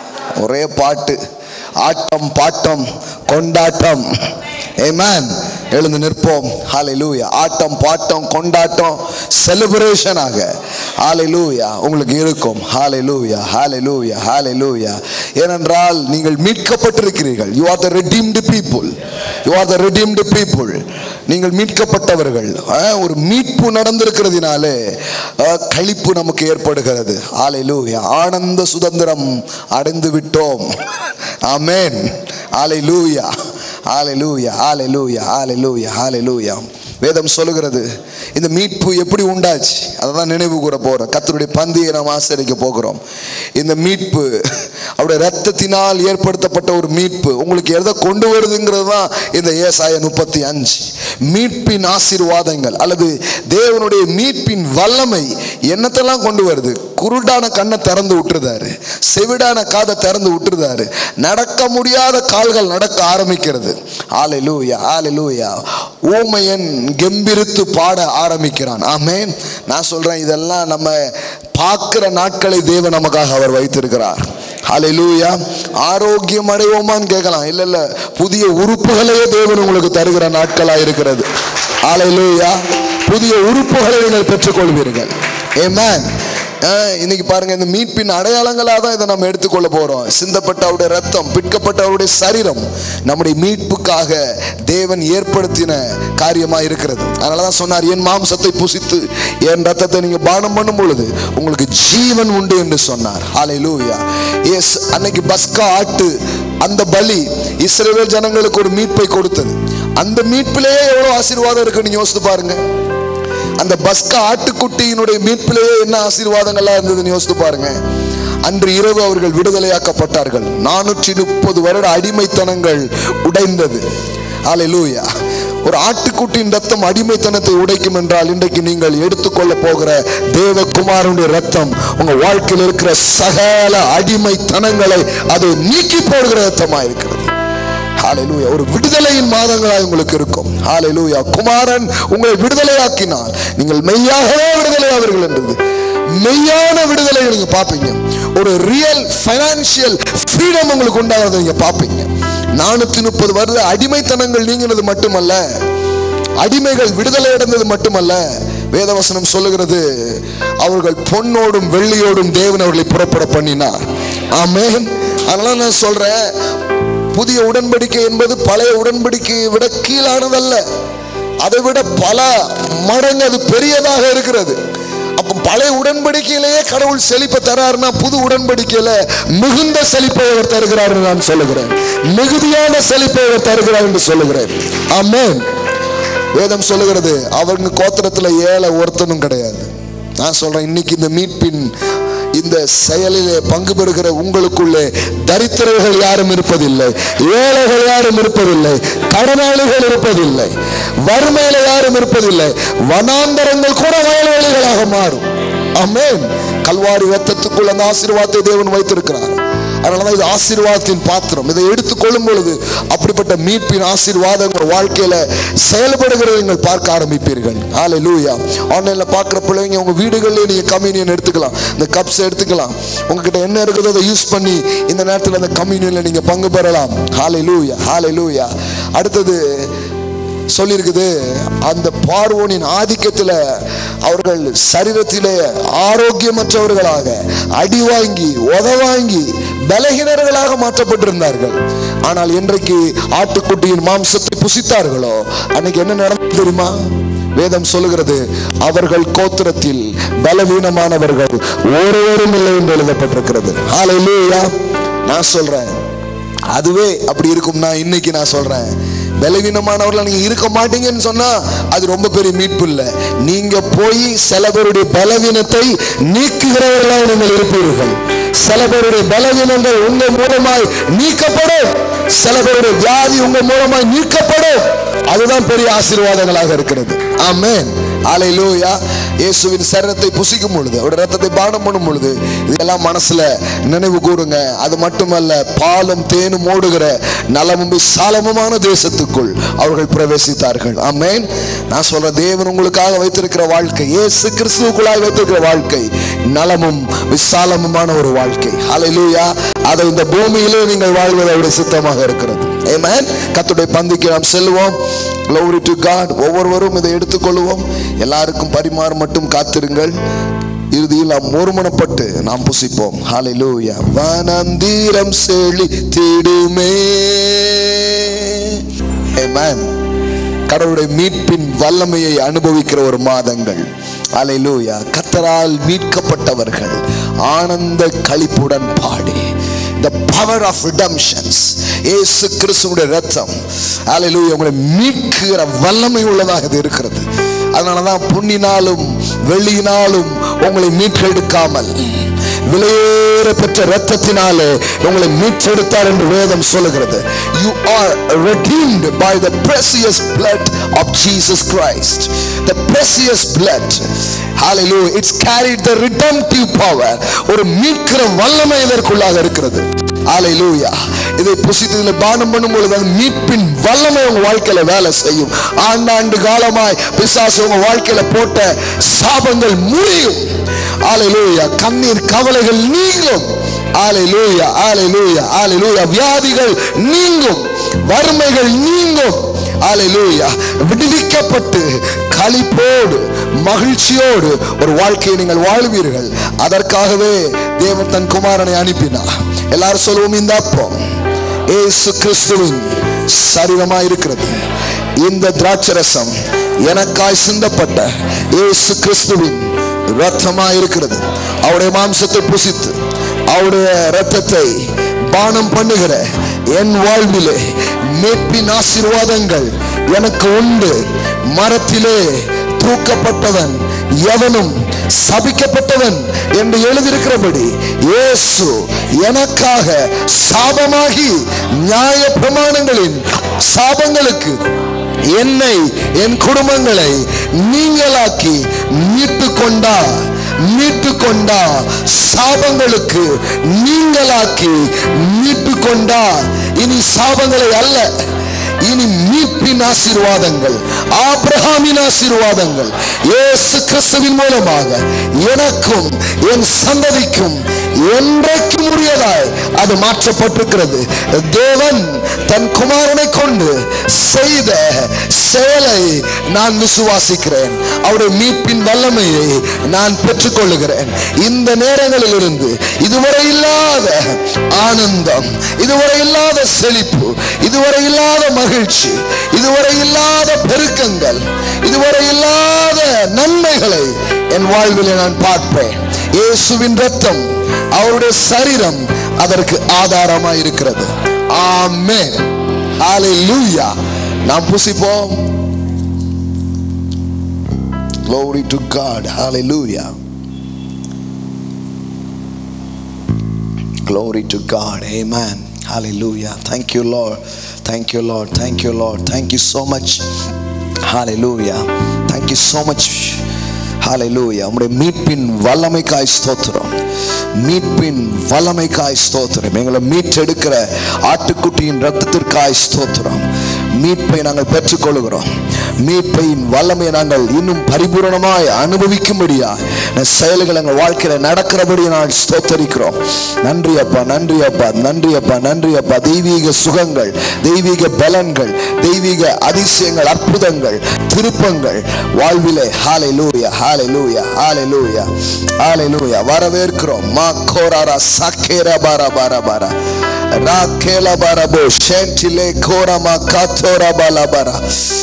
ஒரே பாட்டு ஆட்டம் பாட்டம் கொண்டாட்டம் ஏமேன் எழுந்து நிற்போம் ஹalleluya ஆட்டம் பாட்டம் கொண்டாட்டம் செலிப்ரேஷனாக ஹalleluya உங்களுக்கு இருக்கும் ஹalleluya ஹalleluya ஹalleluya ஏனென்றால் நீங்கள் மீட்கப்பட்டிருக்கிறீர்கள் you are the redeemed people you are the redeemed people நீங்கள் மீட்கப்பட்டவர்கள் அஹ், ஒரு மீட்பு நடந்திருக்கிறதுனாலே அஹ், களிப்பு நமக்கு ஏற்படுகிறது ஹalleluya ஆனந்த சுதந்திரம் அடைந்து விட்டோம் ஆமென் ஹalleluya ஹalleluya ஹalleluya ஹalleluya ஹalleluya வேதம் சொல்லுகிறது இந்த மீட்பு எப்படி உண்டாச்சு அதை தான் நினைவு கூற போறோம் கர்த்தருடைய பந்தியை நாம் ஆசரிக்க போகிறோம் இந்த மீட்பு அவருடைய ரத்தத்தினால் ஏற்படுத்தப்பட்ட ஒரு மீட்பு உங்களுக்கு எதை கொண்டு வருதுங்கிறது தான் இந்த ஏசாய முப்பத்தி அஞ்சு மீட்பின் ஆசீர்வாதங்கள் அல்லது தேவனுடைய மீட்பின் வல்லமை என்னத்தெல்லாம் கொண்டு வருது குருடான கண்ணை திறந்து விட்டுருதாரு செவிடான காதை திறந்து விட்டுருதாரு நடக்க முடியாத கால்கள் நடக்க ஆரம்பிக்கிறது ஆலைலூயா ஆலைலூயா ஊமையன் கெம்பிரித்து பாட ஆரம்பிக்கிறான் ஆமென் நான் சொல்றேன் இதெல்லாம் நம்ம பார்க்கிற நாட்களை தேவன் நமக்காக அவர் வைத்திருக்கிறார் ஹalleluya ஆரோக்கியம் அடைவோமான்னு கேட்கலாம் இல்ல இல்ல புதிய உறுப்புகளையே தேவன் உங்களுக்கு தருகிற நாட்களா இருக்கிறது ஹalleluya புதிய உறுப்புகளை நீங்கள் பெற்றுக்கொள்வீர்கள் ஆமென் அஹ், இன்னைக்கு பாருங்க இந்த மீட்பின் அடையாளங்களாக தான் இதை நம்ம எடுத்துக்கொள்ள போறோம் சிந்தப்பட்ட அவருடைய ரத்தம் பிற்கப்பட்ட அவருடைய சரீரம் நம்முடைய மீட்புக்காக தேவன் ஏற்படுத்தின காரியமா இருக்கிறது அதனால தான் சொன்னார் என் மாம்சத்தை புசித்து என் ரத்தத்தை நீங்க பானம் பண்ணும் பொழுது உங்களுக்கு ஜீவன் உண்டு என்று சொன்னார் ஹalleluya எஸ் அன்னைக்கு பஸ்கா ஆட்டு அந்த பலி இஸ்ரவேல் ஜனங்களுக்கு ஒரு மீட்பை கொடுத்தது அந்த மீட்பிலேயே எவ்வளவு ஆசீர்வாதம் இருக்குன்னு யோசித்து பாருங்க அந்த பஸ்கா ஆட்டுக்குட்டியினுடைய மீட்பிலேயே என்ன ஆசீர்வாதங்கள்லாம் இருந்ததுன்னு யோசித்து பாருங்க அன்று இரவு அவர்கள் விடுதலையாக்கப்பட்டார்கள் நானூற்றி முப்பது வருட அடிமைத்தனங்கள் உடைந்தது ஹalleluya ஒரு ஆட்டுக்குட்டியின் ரத்தம் அடிமைத்தனத்தை உடைக்கும் என்றால் இன்றைக்கு நீங்கள் எடுத்துக்கொள்ள போகிற தேவகுமாரனுடைய ரத்தம் உங்க வாழ்க்கையில் இருக்கிற சகல அடிமைத்தனங்களை அது நீக்கி போடுகிற ரத்தமா இருக்கிறது ஹalleluya ஒரு விடுதலையின் மாதங்களாய் உங்களுக்கு இருக்கும் ஹalleluya குமாரன் உங்களை விடுதலையாக்கினால் நீங்கள் மெய்யாகவே விடுதலையாவீர்கள் என்றது மெய்யான விடுதலை நீங்க பார்ப்பீங்க ஒரு ரியல் ஃபைனான்சியல் ஃப்ரீடம் உங்களுக்கு உண்டாகிறத நீங்க பார்ப்பீங்க நானூத்தி முப்பது வருட அடிமைத்தனங்கள் நீங்கினது மட்டுமல்ல அடிமைகள் விடுதலை அடைந்தது மட்டுமல்ல வேதவசனம் சொல்லுகிறது அவர்கள் பொன்னோடும் வெள்ளியோடும் தேவன் அவர்களை புறப்பட பண்ணினார் ஆமென் அதனால நான் சொல்றேன் புதிய உடன்படிக்கை என்பது பழைய உடன்படிக்கையை விட கீழானதல்ல அதை விட பல மடங்கு அது பெரியதாக இருக்கிறது அப்ப பழைய உடன்படிக்கையிலேயே கடவுள் செழிப்பை தராருன்னா புது உடன்படிக்கையில மிகுந்த செழிப்பை அவர் தருகிறார் என்று நான் சொல்லுகிறேன் மிகுதியான செழிப்பை அவர் தருகிறார் என்று சொல்லுகிறேன் ஆமென் வேதம் சொல்லுகிறது அவங்க கோத்திரத்துல ஏழை ஒருத்தனும் கிடையாது நான் சொல்றேன் இன்னைக்கு இந்த மீட்பின் இந்த செயலிலே பங்கு பெறுகிற உங்களுக்குள்ளே தரித்திரர்கள் யாரும் இருப்பதில்லை ஏழைகள் யாரும் இருப்பதில்லை கடனாளிகள் இருப்பதில்லை வறுமையில யாரும் இருப்பதில்லை வனாந்தரங்கள் கூட வயல்வெளிகளாக மாறும் ஆமென் கல்வாரி ரத்தத்துக்குள் அந்த ஆசீர்வாதத்தை தேவன் வைத்திருக்கிறார் அதனாலதான் இது ஆசீர்வாதத்தின் பாத்திரம் இதை எடுத்துக்கொள்ளும் பொழுது அப்படிப்பட்ட மீட்பின் ஆசீர்வாதம் உங்கள் வாழ்க்கையில செயல்படுகிறதை நீங்கள் பார்க்க ஆரம்பிப்பீர்கள் ஆலை லூயா ஆன்லைன்ல பார்க்குற பிள்ளைங்க உங்க வீடுகளிலே நீங்க கம்யூனியன் எடுத்துக்கலாம் இந்த கப்ஸ் எடுத்துக்கலாம் உங்ககிட்ட என்ன இருக்குதோ அதை யூஸ் பண்ணி இந்த நேரத்தில் அந்த கம்யூனியன்ல நீங்க பங்கு பெறலாம் ஹாலை லூயா ஹாலை லூயா அடுத்தது சொல்லியிருக்குது அந்த பார்வோனின் ஆதிக்கத்தில் அவர்கள் சரீரத்திலே ஆரோக்கியமற்றவர்களாக அடி வாங்கி உத வாங்கி பலகீனர்களாக மாற்றப்பட்டிருந்தார்கள் ஆனால் என்றைக்கு ஆட்டுக்குட்டியின் மாம்சத்தை புசித்தார்களோ அன்னைக்கு என்ன நடந்தது தெரியுமா வேதம் சொல்லுகிறது அவர்கள் கோத்திரத்தில் பலவீனமானவர்கள் ஒருவரும் இல்லை என்று எழுதப்பட்டிருக்கிறது ஹalleluya நான் சொல்றேன் அதுவே அப்படி இருக்கும்னா இன்னைக்கு நான் சொல்றேன் பலவீனமானவர்கள் நீங்க இருக்க மாட்டீங்கன்னு சொன்னா அது ரொம்ப பெரிய மீட்பு இல்லை நீங்க போய் சில பேருடைய பலவீனத்தை நீக்குகிறவர்களாக நீங்கள் இருப்பீர்கள் சில பேருடைய பலவீனங்கள் உங்க மூலமாய் நீக்கப்படும் சில பேருடைய வியாதி உங்க மூலமாய் நீக்கப்படும் அதுதான் பெரிய ஆசீர்வாதங்களாக இருக்கிறது ஆமென் ஆலையிலூயா இயேசுவின் சரீரத்தை புசிக்கும் பொழுது அவருடைய ரத்தத்தை பானம் பண்ணும் பொழுது இதெல்லாம் மனசுல நினைவு கூறுங்க அது மட்டுமல்ல பாலும் தேனும் ஓடுகிற நலமும் விசாலமுமான தேசத்துக்குள் அவர்கள் பிரவேசித்தார்கள் ஆமென் நான் சொல்ற தேவன் உங்களுக்காக வைத்திருக்கிற வாழ்க்கை இயேசு கிறிஸ்துவுக்குள்ளாக வைத்திருக்கிற வாழ்க்கை நலமும் விசாலமுமான ஒரு வாழ்க்கை ஹalleluya அதை இந்த பூமியிலே நீங்கள் வாழ்வது அவருடைய சித்தமாக இருக்கிறது ஆமென் கர்த்தருடைய பந்திக்கு நாம் செல்வோம் glory to god ஒவ்வொருவரும் இதை எடுத்துக்கொள்வோம் எல்லாருக்கும் பரிமாற மட்டும் காத்திருங்கள் இறுதியில் நாம் ஒருமனப்பட்டு நாம் புசிப்போம் ஹalleluya வனந்தீரம் செழித்திடுமே amen கடவுளுடைய மீட்பின் வல்லமையை அனுபவிக்கிற ஒரு மாதங்கள் அலைலூயா கத்தரால் மீட்கப்பட்டவர்கள் ஆனந்த களிப்புடன் பாடி the power of redemptions இயேசு கிறிஸ்துவுடைய ரத்தம் அலைலூயா உங்களை மீட்கிற வல்லமை உள்ளதாக இது இருக்கிறது அதனாலதான் புண்ணினாலும் வெள்ளியினாலும் உங்களை மீட்டெடுக்காமல் விலையேற பெற்ற ரத்தத்தினாலே உங்களை மீட்டெடுத்தார் என்று வேதம் சொல்லுகிறது you are redeemed by the precious blood of Jesus Christ the precious blood hallelujah it's carried the redemptive power ஒரு மீட்கிற வல்லமை இதற்குள்ளாக இருக்கிறது ஹalleluya இதை புசித்து இதில் பானம் பண்ணும் பொழுது அந்த மீட்பின் வல்லமை உங்க வாழ்க்கையில வேலை செய்யும் ஆண்டாண்டு காலமாய் பிசாசு உங்க வாழ்க்கையில போட்ட சாபங்கள் முறியும் ஹalleluya கண்ணீர் கவலைகள் நீங்கும் ஹalleluya ஹalleluya ஹalleluya வியாதிகள் நீங்கும் வறுமைகள் நீங்கும் ஹalleluya விடுவிக்கப்பட்டு களிப்போடு மகிழ்ச்சியோடு ஒரு வாழ்க்கையை நீங்கள் வாழ்வீர்கள் அதற்காகவே தேவன் தன் குமாரனை அனுப்பினார் எல்லாரும் சொல்லுவோம் இந்த அப்பம் ஏசு கிறிஸ்துவின் சரீரமாய் இருக்கிறது இந்த திராட்சரசம் எனக்காய் சிந்தப்பட்ட ஏசு கிறிஸ்துவின் ரத்தமாய் இருக்கிறது அவருடைய மாம்சத்தை புசித்து அவருடைய ரத்தத்தை பானம் பண்ணுகிற என் வாழ்விலே மீட்பின் ஆசீர்வாதங்கள் எனக்கு உண்டு மரத்திலே தூக்கப்பட்டவன் எவனும் சபிக்கப்பட்டவன் என்று எழுதியிருக்கிறபடி இயேசு எனக்காக சாபமாகி நியாய பிரமாணங்களின் சாபங்களுக்கு என்னை என் குடும்பங்களை நீங்களாக்கி மீட்டு கொண்டா மீட்டு கொண்டா சாபங்களுக்கு நீங்களாக்கி மீட்டு கொண்டா இனி சாபங்களை அல்ல இனி மீட்பின் ஆசீர்வாதங்கள் ஆபிரகாமின் ஆசீர்வாதங்கள் இயேசு கிறிஸ்துவின் மூலமாக எனக்கும் என் சந்ததிக்கும் என்றைக்கும் உரியதாய் அது மாற்றப்பட்டிருக்கிறது தேவன் தன் குமாரனை கொண்டு செய்த செயலை நான் விசுவாசிக்கிறேன் அவருடைய மீட்பின் வல்லமையை நான் பெற்றுக்கொள்ளுகிறேன் இந்த நேரங்களில் இருந்து இதுவரை இல்லாத ஆனந்தம் இதுவரை இல்லாத செழிப்பு இதுவரை இல்லாத மகிழ்ச்சி இதுவரை இல்லாத பெருக்கங்கள் இதுவரை இல்லாத நன்மைகளை என் வாழ்வில் நான் பார்ப்பேன் இயேசுவின் ரத்தம் அவருடைய சரீரம் அதற்கு ஆதாரமா இருக்கிறது ஆமென் ஹalleluya நாம் புசிப்போம் glory to god hallelujah glory to god amen hallelujah thank you lord thank you lord thank you lord thank you so much hallelujah thank you so much ஹalleluya உம்முடைய மீட்பின் வல்லமைக்காய் ஸ்தோத்திரம் மீட்பின் வல்லமைக்காய் ஸ்தோத்திரம் எங்களை மீட்டெடுக்கிற ஆட்டுக்குட்டியின் ரத்தத்திற்காய் ஸ்தோத்திரம் மீட்பை நாங்கள் பெற்றுக்கொள்கிறோம் மீட்பையின் வல்லமையை நாங்கள் இன்னும் பரிபூரணமாய் அனுபவிக்கும்படியா இந்த செயல்கள் எங்கள் வாழ்க்கையில நடக்கிறபடி நாங்கள் ஸ்தோத்தரிக்கிறோம் நன்றி அப்பா நன்றி அப்பா நன்றி அப்பா நன்றி அப்பா தெய்வீக சுகங்கள் தெய்வீக பலன்கள் தெய்வீக அதிசயங்கள் அற்புதங்கள் திருப்பங்கள் வாழ்விலே ஹாலை லூயா ஹாலை லூயா ஹாலை லூயா ஹாலை லூயா வரவேற்கிறோம் மா கோராரா சக்கேரா பாரா பாரா பாரா ராக்கேலா பாரபோ ஷென்டிலே கோரமா காத்தோரா பாலா பாரா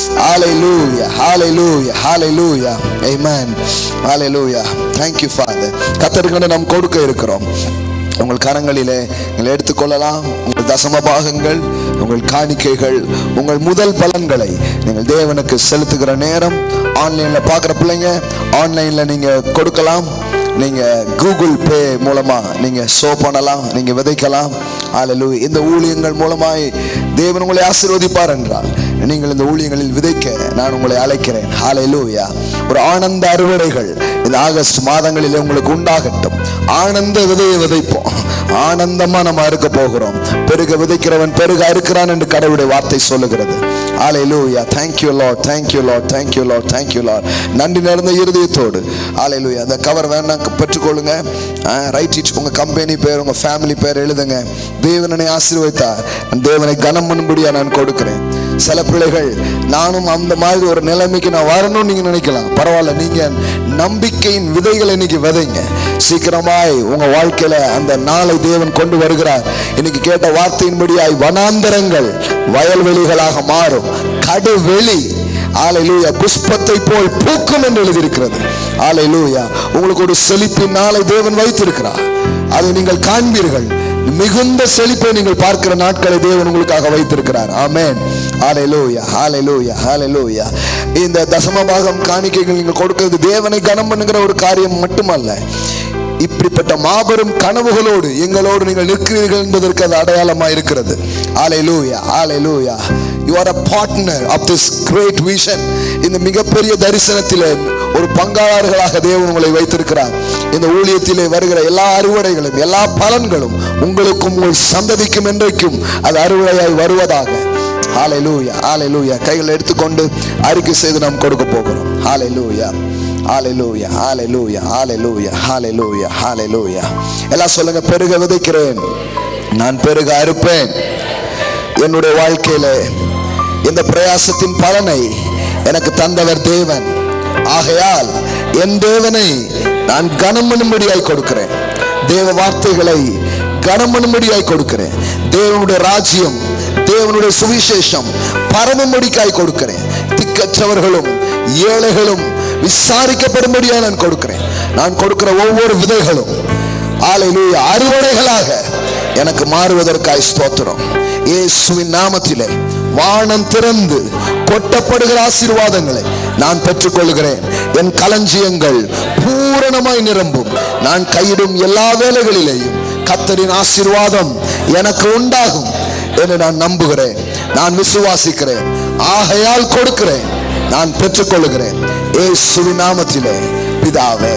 ஹalleluya hallelujah hallelujah amen hallelujah thank you father கத்தருக்கு நாம் கொடுக்க இருக்கிறோம் உங்கள் கரங்களிலே நீங்கள் எடுத்துக்கொள்ளலாம் உங்கள் தசம பாகங்கள் உங்கள் காணிக்கைகள் உங்கள் முதல் பலன்களை நீங்கள் தேவனுக்கு செலுத்துகிற நேரம் ஆன்லைனில் பார்க்குற பிள்ளைங்க ஆன்லைனில் நீங்கள் கொடுக்கலாம் நீங்கள் கூகுள் பே மூலமாக நீங்கள் ஷோ பண்ணலாம் நீங்கள் விதைக்கலாம் ஆலலு இந்த ஊழியங்கள் மூலமாய் தேவன் உங்களை ஆசீர்வதிப்பார் என்றால் நீங்கள் இந்த ஊழியங்களில் விதைக்க நான் உங்களை அழைக்கிறேன் ஹalleluya ஒரு ஆனந்த அறுவடைகள் இந்த ஆகஸ்ட் மாதங்களில் உங்களுக்கு உண்டாகட்டும் ஆனந்த விதையை விதைப்போம் ஆனந்தமா நம்ம அறுக்க போகிறோம் பெருக விதைக்கிறவன் பெருக அறுக்கிறான் என்று கடவுளுடைய வார்த்தை சொல்லுகிறது ஹalleluya thank you lord thank you lord thank you lord thank you lord நன்றி நடந்த இருதயத்தோடு ஹalleluya அந்த கவர் வேணா பெற்றுக்கொள்ளுங்க ரைட் இட் உங்க கம்பெனி பேர் உங்க ஃபேமிலி பேர் எழுதுங்க தேவனனை ஆசீர்வதித்தார் நான் தேவனை கனம் பண்ணும்படியா நான் கொடுக்கிறேன் சில பிள்ளைகள் நானும் அந்த மாதிரி ஒரு நிலைமைக்கு நான் வரணும்னு நீங்க நினைக்கலாம் பரவாயில்ல நீங்க நம்பிக்கையின் விதைகளை இன்னைக்கு விதைங்க சீக்கிரமாய் உங்க வாழ்க்கையில அந்த நாளை தேவன் கொண்டு வருகிறார் இன்னைக்கு கேட்ட வார்த்தையின்படியாய் வனாந்தரங்கள் வயல்வெளிகளாக மாறும் கடுவெளி ஆலையிலூயா புஷ்பத்தை போல் பூக்கும் என்று எழுதியிருக்கிறது ஆலையிலூயா உங்களுக்கு ஒரு செழிப்பின் நாளை தேவன் வைத்திருக்கிறார் அதை நீங்கள் காண்பீர்கள் மிகுந்த செழிப்பை நீங்கள் பார்க்கிற நாட்களை தேவன் உங்களுக்காக வைத்திருக்கிறார் ஆமென் ஹalleluya ஹalleluya ஹalleluya இந்த தசம பாகம் காணிக்கைகள் நீங்கள் கொடுக்கிறது தேவனை கனம் பண்ணுகிற ஒரு காரியம் மட்டுமல்ல இப்படிப்பட்ட மாபெரும் கனவுகளோடு எங்களோடு நீங்கள் நிற்கிறீர்கள் என்பதற்கு அது அடையாளமாக இருக்கிறது ஹalleluya ஹalleluya you are a partner of this great vision இந்த மிகப்பெரிய தரிசனத்திலே ஒரு பங்காளர்களாக தேவன் உங்களை வைத்திருக்கிறார் இந்த ஊழியத்திலே வருகிற எல்லா அறுவடைகளும் எல்லா பலன்களும் உங்களுக்கும் உங்கள் சந்ததிக்கும் என்றைக்கும் அது அறுவடையாய் வருவதாக ஹalleluya ஹalleluya கைகளை எடுத்துக்கொண்டு அறிக்கை செய்து நாம் கொடுக்க போகிறோம் ஹalleluya ஹalleluya ஹalleluya ஹalleluya ஹalleluya ஹalleluya எல்லாம் சொல்லுங்க பெருக விதைக்கிறேன் நான் பெருக அறுப்பேன் என்னுடைய வாழ்க்கையில இந்த பிரயாசத்தின் பலனை எனக்கு தந்தவர் தேவன் ஆகையால் என் தேவனை நான் கனம் பண்ணும்படியாய் கொடுக்கிறேன் தேவ வார்த்தைகளை கனம் பண்ணும்படியாய் கொடுக்கிறேன் தேவனுடைய ராஜ்யம் தேவனுடைய சுவிசேஷம் பரமும்படிக்காய் கொடுக்கிறேன் திக்கற்றவர்களும் ஏழைகளும் விசாரிக்கப்படும்படியாக நான் கொடுக்கிறேன் நான் கொடுக்கிற ஒவ்வொரு விதைகளும் ஆலையிலூயா அறுவடைகளாக எனக்கு மாறுவதற்காய் ஸ்தோத்திரம் இயேசுவின் நாமத்திலே வானம் திறந்து கொட்டப்படுகிற ஆசீர்வாதங்களை நான் பெற்றுக்கொள்கிறேன் என் களஞ்சியங்கள் பூரணமாய் நிரம்பும் நான் கையிடும் எல்லா வேலைகளிலேயும் கத்தரின் ஆசீர்வாதம் எனக்கு உண்டாகும் என்று நான் நம்புகிறேன் நான் விசுவாசிக்கிறேன் ஆகையால் கொடுக்கிறேன் நான் பெற்றுக்கொள்கிறேன் இயேசுவின் நாமத்திலே பிதாவே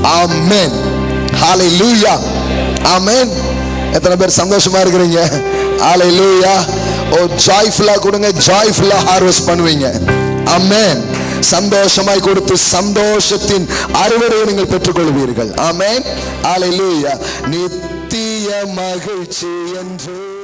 ஆமென் ஹalleluya ஆமென் எத்தனை பேர் சந்தோஷமா இருக்கிறீங்க ஹalleluya ஓ ஜாய்ஃபுல்லா கொடுங்க ஜாய்ஃபுல்லா ஹார்வெஸ்ட் பண்ணுவீங்க ஆமென் சந்தோஷமாய் கொடுத்து சந்தோஷத்தின் அறுவடையை நீங்கள் பெற்றுக்கொள்வீர்கள் ஆமென் ஹalleluya நித்திய மகிழ்ச்சி என்று